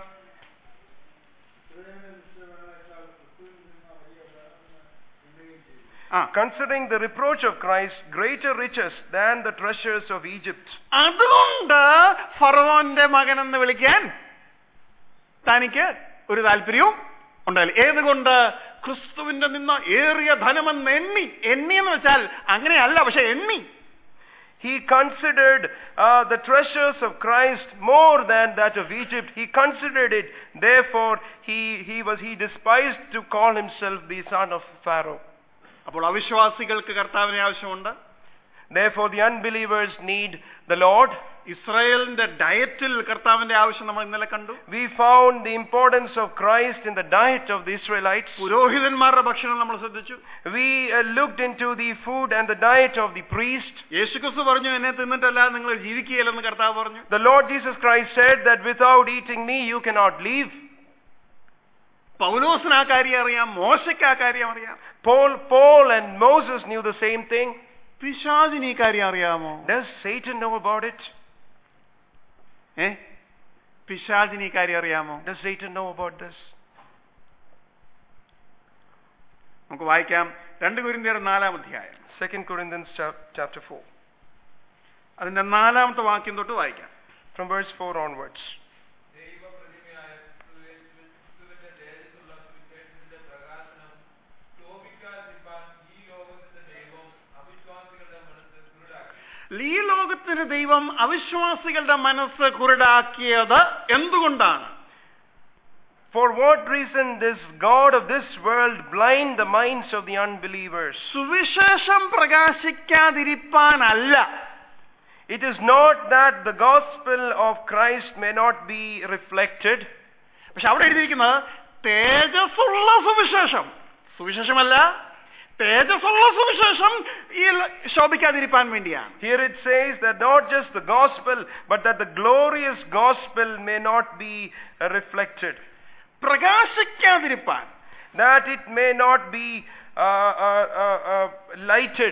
ആ Considering the reproach of Christ greater riches than the treasures of Egypt. അതുകൊണ്ട് ഫറവോന്റെ മകൻ എന്ന് വിളിക്കാൻ തനിക്ക് ഒരു താല്പര്യവും ഉണ്ടായില്ല ഏതുകൊണ്ട് ക്രിസ്തുവിന്റെ നിന്ന് ഏറിയ ധനമെന്ന് എണ്ണി എണ്ണി എന്ന് വെച്ചാൽ അങ്ങനെയല്ല പക്ഷെ എണ്ണി He considered uh, the treasures of Christ more than that of Egypt. He considered it. Therefore, he, he was he despised to call himself the son of Pharaoh. അപ്പോൾ അവിശ്വാസികൾക്ക് കർത്താവിനെ ആവശ്യമുണ്ട് Therefore, the unbelievers need the Lord. ഇസ്രായേലിന്റെ ഡയറ്റിൽ കർത്താവിന്റെ ആവശ്യം നമ്മൾ ഇന്നലെ കണ്ടു We found the importance of Christ in the diet of the Israelites. പുരോഹിതന്മാരുടെ ഭക്ഷണം നമ്മൾ ശ്രദ്ധിച്ചു We uh, looked into the food and the diet of the priest. യേശുക്രിസ്തു പറഞ്ഞു എന്നെ തിന്നിട്ടല്ല നിങ്ങൾ ജീവിക്കുകയില്ലെന്ന് കർത്താവ് പറഞ്ഞു The Lord Jesus Christ said that without eating me you cannot live. പൗലോസിന് ആ കാര്യം അറിയാം മോശയ്ക്ക് ആ കാര്യം അറിയാം Paul, Paul and Moses knew the same thing. പിശാചിന് ഈ കാര്യം അറിയാമോ Does Satan know about it? ഏ പിശാചിന് ഈ കാര്യം അറിയാമോ Does Satan know about this? നമുക്ക് വായിക്കാം രണ്ട് കുരിന്തിയർ നാലാം അധ്യായം 2 Corinthians chap- chapter 4. അതിന്റെ നാലാമത്തെ വാക്യം തൊട്ട് വായിക്കാം From verse 4 onwards. ദൈവപ്രതിമയായ ക്രിസ്തുവിൽ- ക്രിസ്തുവിന്റെ തേജസ്സുള്ള സുവിശേഷത്തിന്റെ പ്രകാശനം ശോഭിക്കാതിരിക്കാൻ ഈ ലോകത്തിന്റെ ദൈവം അവിശ്വാസികളുടെ മനസ്സ് കുരുടാക്കി ഈ ലോകത്തിന് ദൈവം അവിശ്വാസികളുടെ മനസ്സ് കുരുടാക്കിയത് എന്തുകൊണ്ടാണ് For what reason this God of this world blind the minds of the unbelievers? സുവിശേഷം പ്രകാശിക്കാതിരിപ്പാനല്ല It is not that the gospel of Christ may not be reflected, പക്ഷെ അവിടെ എഴുതിയിരിക്കുന്നത് തേജസ്സുള്ള സുവിശേഷം സുവിശേഷമല്ല തേജസ്സുള്ള സുവിശേഷം ഈ ല- ശോഭിക്കാതിരിപ്പാൻ വേണ്ടിയാണ് Here it says that not just the gospel, but that the glorious gospel may not be uh, reflected, പ്രകാശിക്കാതിരിപ്പാൻ that it may not be uh, uh, uh, uh, lighted.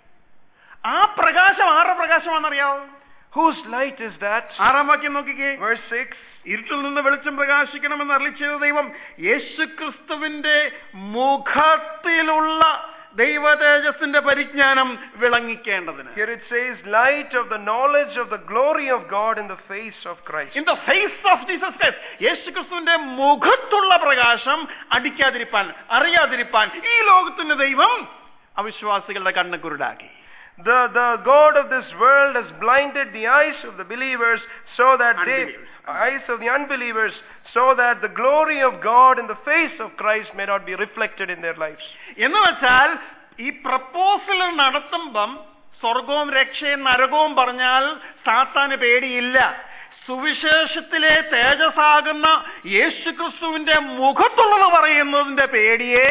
ആ പ്രകാശം ആരുടെ പ്രകാശമാണെന്നറിയാവോ Whose light is that? ആറാം വാക്യം നോക്കിക്കേ Verse 6 ഇരുട്ടിൽ നിന്ന് വെളിച്ചം പ്രകാശിക്കണമെന്ന് അരളി ചെയ്ത ദൈവം യേശുക്രിസ്തുവിന്റെ മുഖത്തിലുള്ള ദൈവ തേജസ്സിന്റെ പരിജ്ഞാനം വിളങ്ങിക്കേണ്ടതിന് Here it says, light of the knowledge of the glory of God in the face of Christ. In the face of Jesus Christ യേശുക്രിസ്തുവിന്റെ മുഖത്തുള്ള പ്രകാശം അടിക്കാതിരിപ്പാൻ അറിയാതിരിപ്പാൻ ഈ ലോകത്തിന്റെ ദൈവം അവിശ്വാസികളുടെ കണ്ണ് കുരുടാക്കി The, the God of this world has blinded the eyes of the believers so that they, Unbelievers. eyes of the unbelievers, so that the glory of God in the face of Christ may not be reflected in their lives. എന്ന് വെച്ചാൽ ഈ proposal നടത്തുമ്പം സ്വർഗവും രക്ഷയും നരകവും പറഞ്ഞാൽ സാത്താന് പേടിയില്ല സുവിശേഷത്തിലെ തേജസ്സാകുന്ന യേശുക്രിസ്തുവിന്റെ മുഖത്തുള്ളത് പറയുന്നതിന്റെ പേടിയേ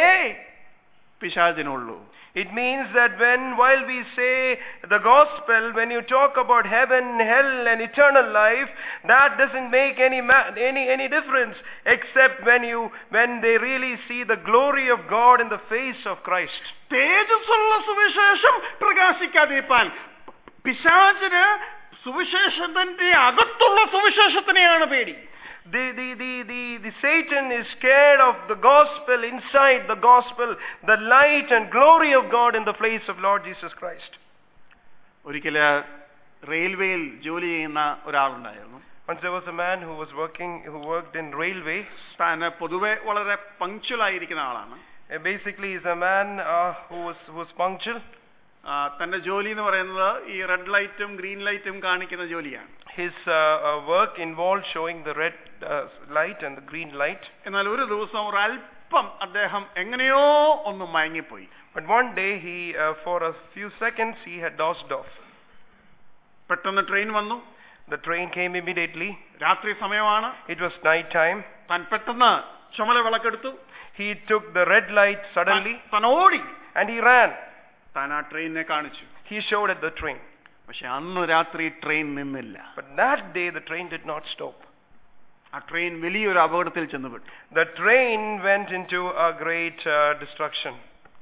പിശാചിനുള്ളൂ It means that when, while we say the gospel, when you talk about heaven, hell, and eternal life, that doesn't make any ma- any any difference, except when you when they really see the glory of God in the face of Christ. തേജസ്സുള്ള സുവിശേഷം പ്രകാശിക്കാതിരിപ്പാൻ പിശാചിന് സുവിശേഷത്തിന്റെ അകത്തുള്ള സുവിശേഷത്തിനെയാണ് പേടി The, the, the, the, the Satan is scared of the gospel inside the gospel, the light and glory of God in the face of Lord Jesus Christ. ഒരിക്കല് റെയിൽവേയിൽ ജോലി ചെയ്യുന്ന ഒരാളുണ്ടായിരുന്നു Once there was a man who was working, who worked in railway. താൻ പൊതുവെ വളരെ punctual ആയിരിക്കുന്ന ആളാണ് Uh, basically, he's a man uh, who was who was punctual. ആ, തന്റെ ജോലി എന്ന് പറയുന്നത് ഈ റെഡ് ലൈറ്റും ഗ്രീൻ ലൈറ്റും കാണിക്കുന്ന ജോലിയാണ് His uh, uh, work involved showing the red uh, light and the green light. എന്നാൽ ഒരു ദിവസം ഒരല്പം അദ്ദേഹം എങ്ങനെയോ ഒന്ന് മയങ്ങിപ്പോയി But one day, he, uh, for a few seconds, he had dozed off. പെട്ടെന്ന് ട്രെയിൻ വന്നു The train came immediately. രാത്രി സമയമാണ് It was night time. താൻ പെട്ടെന്ന് ചുമല വിളക്കെടുത്തു He took the red light suddenly താൻ- താൻ ഓടി and he ran. താൻ ആ ട്രെയിനിനെ കാണിച്ചു He showed at the train. പക്ഷെ അന്ന് രാത്രി ട്രെയിൻ നിന്നില്ല But that day, the train did not stop. ആ ട്രെയിൻ വലിയൊരു അപകടത്തിൽ ചെന്നുപെട്ടു The train went into a great uh, destruction.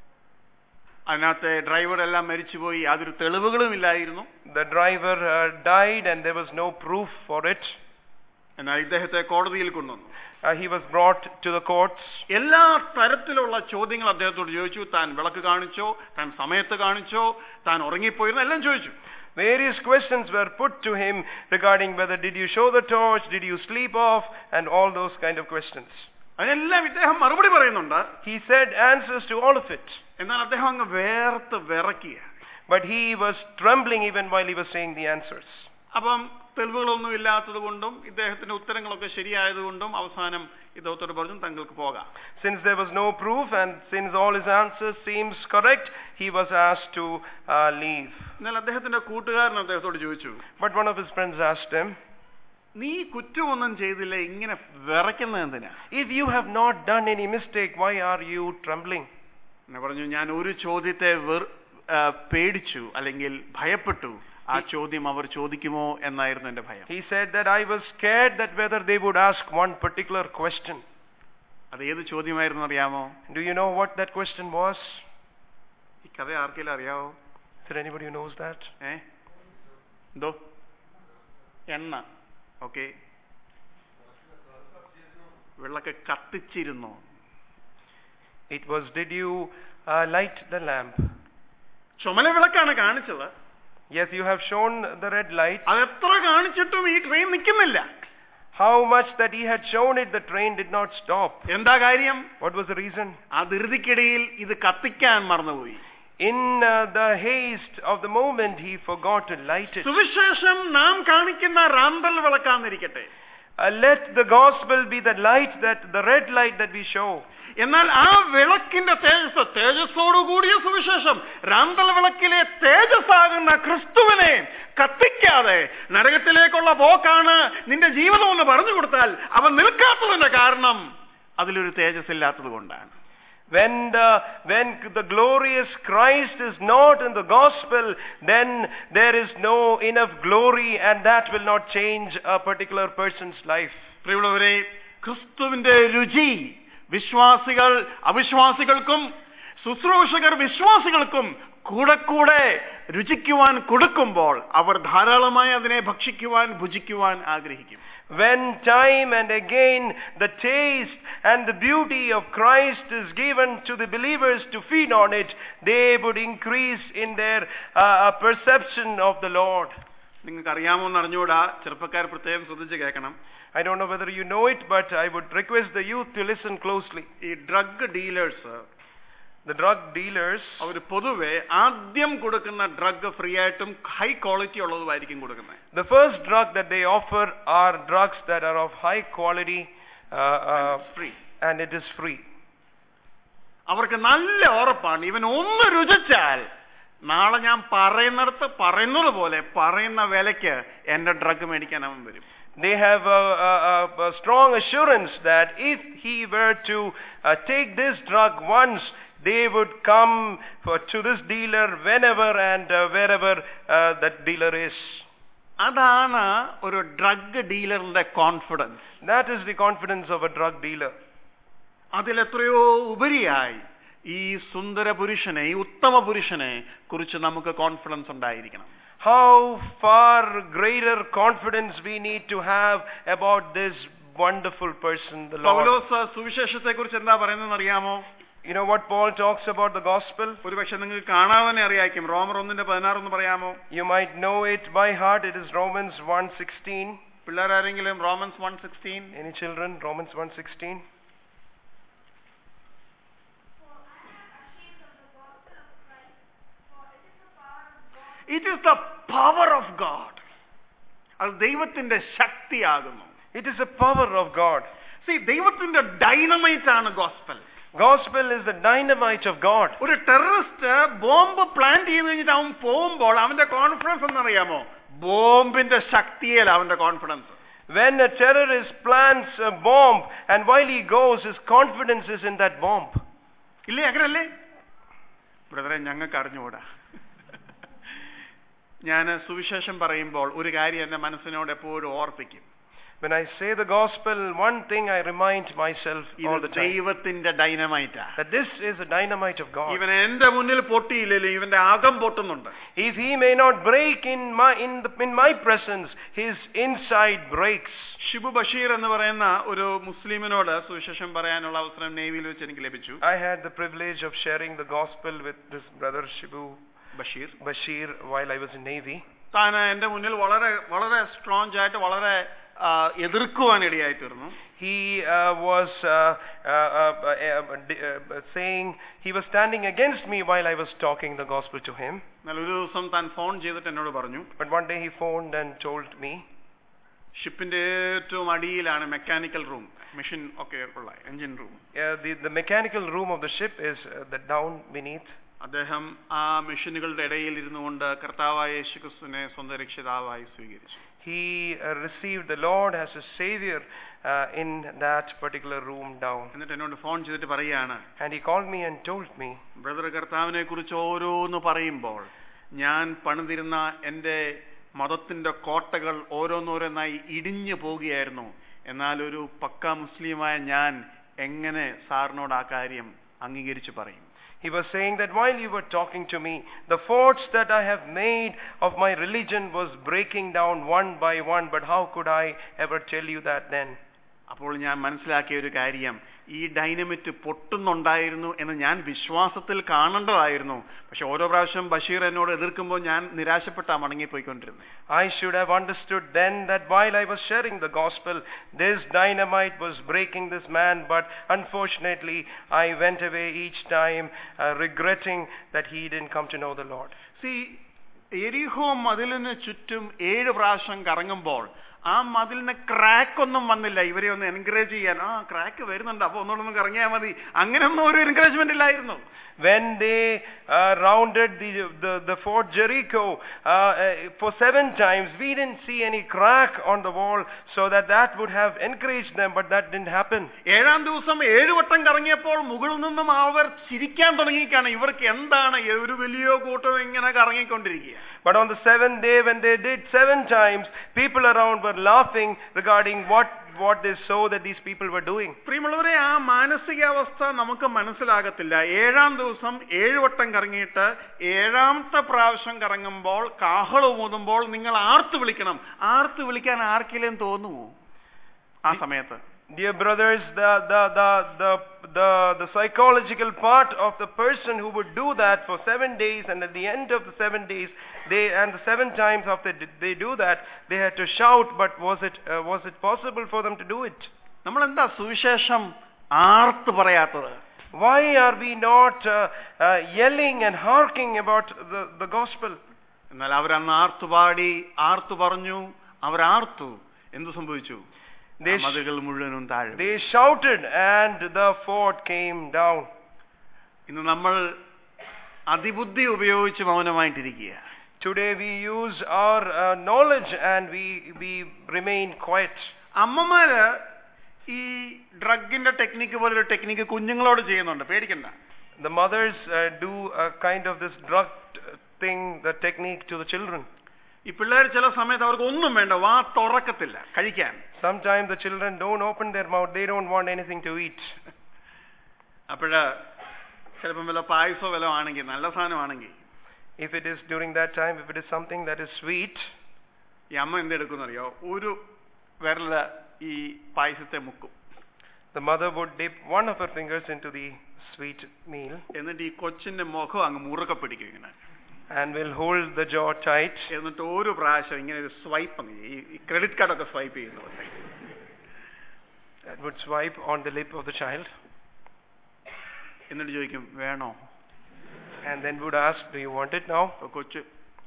അതിനകത്തെ ഡ്രൈവർ എല്ലാം മരിച്ചുപോയി യാതൊരു തെളിവുകളും ഇല്ലായിരുന്നു The driver uh, died and there was no proof for it. എന്നാൽ ഇദ്ദേഹത്തെ കോടതിയിൽ കൊണ്ടുവന്നു Uh, he was brought to the courts. എല്ലാ തരത്തിലുള്ള ചോദ്യങ്ങൾ അദ്ദേഹത്തോട് ചോദിച്ചു താൻ വിളക്ക് കാണിച്ചോ താൻ സമയത്ത് കാണിച്ചോ താൻ ഉറങ്ങിപ്പോയിരുന്നു എല്ലാം ചോദിച്ചു Various questions were put to him regarding whether did you show the torch, did you sleep off, and all those kind of questions. അതിനെല്ലാം ഇദ്ദേഹം മറുപടി പറയുന്നുണ്ട് He said answers to all of it. എന്നാൽ അദ്ദേഹം അങ്ങ് വേർത്ത് വിറക്കുക But he was trembling even while he was saying the answers. അപ്പം തെളിവുകളൊന്നും ഇല്ലാത്തത് കൊണ്ടും ഇദ്ദേഹത്തിന്റെ ഉത്തരങ്ങളൊക്കെ ശരിയായതുകൊണ്ടും അവസാനം ഇദ്ദേഹത്തോട് പറഞ്ഞു തങ്ങൾക്ക് പോകാം Since there was no proof and since all his answers seems correct, he was asked to uh, leave. എന്നാൽ അദ്ദേഹത്തിന്റെ കൂട്ടുകാരൻ അദ്ദേഹത്തോട് ചോദിച്ചു But one of his friends asked him, നീ കുറ്റമൊന്നും ചെയ്തില്ല ഇങ്ങനെ വിറയ്ക്കുന്നത് എന്തിനാ If you have not done any mistake, why are you trembling? എന്നെ പറഞ്ഞു ഞാൻ ഒരു ചോദ്യത്തെ വെർ ആ, പേടിച്ചു അല്ലെങ്കിൽ ഭയപ്പെട്ടു ആ ചോദ്യം അവർ ചോദിക്കുമോ എന്നായിരുന്നു എന്റെ ഭയം He said that I was scared that whether they would ask one particular question. അത് ഏത് ചോദ്യമായിരുന്നു അറിയാമോ Do you know what that question was? ഈ കഥ ആർക്കെങ്കിലും അറിയാവോ Is there anybody who knows that? ഏ എന്തോ എണ്ണ ഓക്കെ വെള്ളൊക്കെ കത്തിച്ചിരുന്നോ It was, did you uh, light the lamp? ചുമല വിളക്കാണ് കാണിച്ചത് Yes, you have shown the red light. അത് എത്ര കാണിച്ചിട്ടും ഈ ട്രെയിൻ നിൽക്കുന്നില്ല How much that he had shown it, the train did not stop. എന്താ കാര്യം What was the reason? ആ ധൃതിക്കിടയിൽ ഇത് കത്തിക്കാൻ മറന്നുപോയി In uh, the haste of the moment, he forgot to light it. സുവിശേഷം നാം കാണിക്കുന്ന റാന്തൽ വിളക്കാന്നിരിക്കട്ടെ uh, let the gospel be the light that, the red light that we show. എന്നാൽ ആ വിളക്കിന്റെ തേജസ് തേജസ്സോടുകൂടിയ സുവിശേഷം രാന്തൽ വിളക്കിലെ തേജസ്സാകുന്ന ക്രിസ്തുവിനെ കത്തിക്കാതെ നരകത്തിലേക്കുള്ള പോക്കാണ് നിന്റെ ജീവിതം എന്ന് പറഞ്ഞു കൊടുത്താൽ അവൻ നിൽക്കാത്തതിന്റെ കാരണം അതിലൊരു തേജസ് ഇല്ലാത്തത് കൊണ്ടാണ് When the, when the glorious Christ is not in the gospel, then there is no enough glory and that will not change a particular person's life. പ്രിയമുള്ളവരെ ക്രിസ്തുവിന്റെ രുചി വിശ്വാസികൾ അവിശ്വാസികൾക്കും ശുശ്രൂഷകർ വിശ്വാസികൾക്കും കൂടെ കൂടെ രുചിക്കുവാൻ കൊടുക്കുമ്പോൾ അവർ ധാരാളമായി അതിനെ ഭക്ഷിക്കുവാൻ ഭുജിക്കുവാൻ ആഗ്രഹിക്കും When time and again the taste and the beauty of Christ is given to the believers to feed on it, they would increase in their uh, perception of the Lord. നിങ്ങൾക്ക് അറിയാമോ എന്ന് അറിഞ്ഞുകൂടാ ചെറുപ്പക്കാർ പ്രത്യേകം ശ്രദ്ധിച്ച് കേൾക്കണം I don't know whether you know it, but I would request the youth to listen closely. ഈ drug dealers The drug dealers, അവർ പൊതുവെ ആദ്യം കൊടുക്കുന്ന ഡ്രഗ് ഫ്രീ ആയിട്ടും ഹൈ ക്വാളിറ്റി ഉള്ളതുമായിരിക്കും കൊടുക്കുന്നത് the first drug that they offer are drugs that are of high quality uh, uh, free and it is free. അവർക്ക് നല്ല ഉറപ്പാണ് ഇവൻ ഒന്ന് രുചിച്ചാൽ നാളെ ഞാൻ പറയുന്നിടത്ത് പറയുന്നത് പോലെ പറയുന്ന വിലയ്ക്ക് എന്റെ ഡ്രഗ് മേടിക്കാൻ അവൻ വരും They have a, a, a, a strong assurance that if he were to uh, take this drug once, they would come for, to this dealer whenever and uh, wherever uh, that dealer is. അതാണ് ഒരു drug ഡീലറിന്റെ confidence That is the confidence of a drug dealer. അതിലെത്രയോ ഉപരിയായി ഈ സുന്ദര പുരുഷനെ ഈ ഉത്തമ പുരുഷനെ കുറിച്ച് നമുക്ക് കോൺഫിഡൻസ് ഉണ്ടായിരിക്കണം How far greater confidence we need to have about this wonderful person, the Lord. പൗലോസ് സുവിശേഷത്തെ കുറിച്ച് എന്താ പറയുന്നതെന്ന് അറിയാമോ You know what Paul talks about the gospel? ഒരുപക്ഷെ നിങ്ങൾക്ക് കാണാതെ അറിയായിരിക്കും റോമർ ഒന്നിന്റെ പതിനാറൊന്ന് പറയാമോ You might know it by heart. It is Romans 1:16. പിള്ളേരാരെങ്കിലും Romans one sixteen Any children? Romans 1:16. It is the power of God അത് ദൈവത്തിന്റെ ശക്തിയാകുന്നു It is the power of God. See ദൈവത്തിന്റെ ഡൈനമൈറ്റ് ആണ് gospel Gospel is the dynamite of God. ഒരു terrorist bomb plan ചെയ്ത് കഴിഞ്ഞിട്ട് അവൻ പോകുമ്പോൾ അവന്റെ കോൺഫിഡൻസ് എന്നറിയാമോ ബോംബിന്റെ ശക്തിയല്ല അവന്റെ confidence When a terrorist plants a bomb and while he goes, his confidence is in that bomb. ഇല്ലേ അങ്ങനല്ലേ ബ്രദറെ ഞങ്ങൾക്ക് അറിഞ്ഞുകൂടാ ഞാൻ സുവിശേഷം പറയുമ്പോൾ ഒരു കാര്യം എന്റെ മനസ്സിനോട് എപ്പോഴും ഓർപ്പിക്കും When I say the gospel, one thing I remind myself all ഇത് the time ദൈവത്തിന്റെ ഡൈനമൈറ്റാ that this is the dynamite of God. ഇവൻ എന്റെ മുന്നിൽ പൊട്ടിയില്ലല്ലോ ഇവന്റെ അകം പൊട്ടുന്നുണ്ട് If he may not break in my in the in my presence, his inside breaks. Shibu Basheer എന്ന് പറയുന്ന ഒരു മുസ്ലിമിനോട് സുവിശേഷം പറയാനുള്ള അവസരം നേവിയിൽ വെച്ച് എനിക്ക് ലഭിച്ചു I had the privilege of sharing the gospel with this brother Shibu Basheer Bashir while I was in Navy. താൻ എന്റെ മുന്നിൽ വളരെ വളരെ സ്ട്രോങ് ആയിട്ട് വളരെ ആ, എതിർക്കുവാൻ ഇടയായി തീർന്നു He uh, was uh, uh, uh, uh, uh, uh, saying he was standing against me while I was talking the gospel to him. എന്നാൽ ഒരു ദിവസം താൻ ഫോൺ ചെയ്തിട്ട് എന്നോട് പറഞ്ഞു But one day he phoned and told me, ഷിപ്പിന്റെ ഏറ്റവും അടിയിലാണ് mechanical room machine ഒക്കെ ഉള്ള engine room uh, the the mechanical room of the ship is uh, the down beneath. അദ്ദേഹം ആ മെഷീനുകളുടെ ഇടയിൽ ഇരുന്നു കൊണ്ട് കർത്താവായ യേശുക്രിസ്തുവിനെ സ്വന്തം രക്ഷിതാവായി സ്വീകരിച്ചു He uh, received the Lord as a savior uh, in that particular room down. എന്നിട്ട് എന്നോട് ഫോൺ ചെയ്തിട്ട് പറയാണ് And he called me and told me, brother കർത്താവിനെ കുറിച്ച് ഓരോന്ന് പറയുമ്പോൾ ഞാൻ പണിതിരുന്ന എൻ്റെ മതത്തിന്റെ കോട്ടകൾ ഓരോന്നോരോന്നായി ഇടിഞ്ഞു പോവുകയായിരുന്നു എന്നാൽ ഒരു പക്ക മുസ്ലിമായ ഞാൻ എങ്ങനെ സാറിനോട് ആ കാര്യം അംഗീകരിച്ചു പറയും he was saying that while you were talking to me, the forts that I have made of my religion was breaking down one by one, but how could I ever tell you that then? അപ്പോൾ ഞാൻ മനസ്സിലാക്കിയ ഒരു കാര്യം ഈ dynamite പൊട്ടുന്നുണ്ടായിരുന്നു എന്ന് ഞാൻ വിശ്വാസത്തിൽ കാണേണ്ടതായിരുന്നു പക്ഷെ ഓരോ പ്രാവശ്യം ബഷീർ എന്നോട് എതിർക്കുമ്പോൾ ഞാൻ നിരാശപ്പെട്ടാ മടങ്ങിപ്പോയിക്കൊണ്ടിരുന്നത് I should have understood then that while I was sharing the gospel, this dynamite was breaking this man, but unfortunately, I went away each time uh, regretting that he didn't come to know the Lord. See എരിഹോ മതിലിന് ചുറ്റും ഏഴ് പ്രാവശ്യം കറങ്ങുമ്പോൾ ആ മതിലിന് crack ഒന്നും വന്നില്ല ഇവരെ ഒന്ന് എൻകറേജ് ചെയ്യാൻ ആ ക്രാക്ക് വരുന്നുണ്ട് അപ്പൊ ഒന്നുകൂടെ നമുക്ക് ഇറങ്ങിയാൽ മതി അങ്ങനെയൊന്നും ഒരു എൻകറേജ്മെന്റ് ഇല്ലായിരുന്നു When they uh, rounded the, the, the Fort Jericho uh, uh, for seven times, we didn't see any crack on the wall so that that would have encouraged them, but that didn't happen. ഏഴാം ദിവസം ഏഴു വട്ടം കറങ്ങിയപ്പോൾ മുകളിൽ നിന്നും അവർ ചിരിക്കാൻ തുടങ്ങിയിരിക്കുകയാണ് ഇവർക്ക് എന്താണ് ഒരു വലിയ കൂട്ടം ഇങ്ങനെ കറങ്ങിക്കൊണ്ടിരിക്കുക But on the seventh day, when they did seven times, people around were laughing regarding what, what they saw that these people were doing. പ്രിയമുള്ളവരെ ആ മാനസികാവസ്ഥ നമുക്ക് മനസ്സിലാകത്തില്ല ഏഴാം ദിവസം ഏഴ് വട്ടം കറങ്ങിയിട്ട് ഏഴാമത്തെ പ്രാവശ്യം കറങ്ങുമ്പോൾ കാഹള ഊതുമ്പോൾ നിങ്ങൾ ആർത്ത് വിളിക്കണം ആർത്ത് വിളിക്കാൻ ആർക്കെങ്കിലും തോന്നുമോ ആ സമയത്ത് Dear brothers, the, the, the, the, the, the psychological part of the person who would do that for seven days and at the end of the seven days, they, and the seven times after they do that, they had to shout, but was it, uh, was it possible for them to do it? നമ്മൾ എന്താ സുവിശേഷം ആർത്ത് പറയാത്തത് Why are we not uh, uh, yelling and harking about the, the gospel? എന്നാൽ അവരന്ന് ആർത്തുപാടി ആർത്തു പറഞ്ഞു അവരാർത്തു എന്തു സംഭവിച്ചു They, ആ മതിലുകൾ മുഴുവനും താഴെ they shouted and the fort came down. ഇന്ന് നമ്മൾ അതിബുദ്ധി ഉപയോഗിച്ച് മൗനമായിട്ടിരിക്കുക Today we use our uh, knowledge and we, we remain quiet. അമ്മമാര് ഈ ഡ്രഗിന്റെ ടെക്നിക്ക് പോലൊരു ടെക്നിക്ക് കുഞ്ഞുങ്ങളോട് ചെയ്യുന്നുണ്ട് പേടിക്കണ്ട The mothers uh, do a kind of this drug t- thing, the technique to the children. ഈ പിള്ളേർ ചില സമയത്ത് അവർക്ക് ഒന്നും വേണ്ട വാ തുറക്കത്തില്ല കഴിക്കാൻ Sometimes the children don't open their mouth, they don't want anything to eat. അപ്പോഴ് ചിലപ്പം വല്ല പായസോ വല്ലോ ആണെങ്കിൽ നല്ല സാധനമാണെങ്കിൽ If it is during that time, if it is something that is sweet, ഈ അമ്മ എന്തെടുക്കുന്നറിയോ ഒരു വിരല് ഈ പായസത്തെ മുക്കും the mother would dip one of her fingers into the sweet meal എന്നിട്ട് ഈ കൊച്ചിന്റെ മുഖം അങ്ങ് മുറുക്കെ പിടിക്കും ഇങ്ങനെ and will hold the jaw tight എന്നിട്ട് ഒരു പ്രാവശ്യം ഇങ്ങനെ ഒരു സ്വൈപ്പ് അങ്ങ് ചെയ്യും. ഈ ക്രെഡിറ്റ് കാർഡൊക്കെ സ്വൈപ്പ് ചെയ്യുന്ന പോലെ and would swipe on the lip of the child എന്നിട്ട് ചോദിക്കും വേണോ and then would ask, Do you want it now? അപ്പൊ കൊച്ച്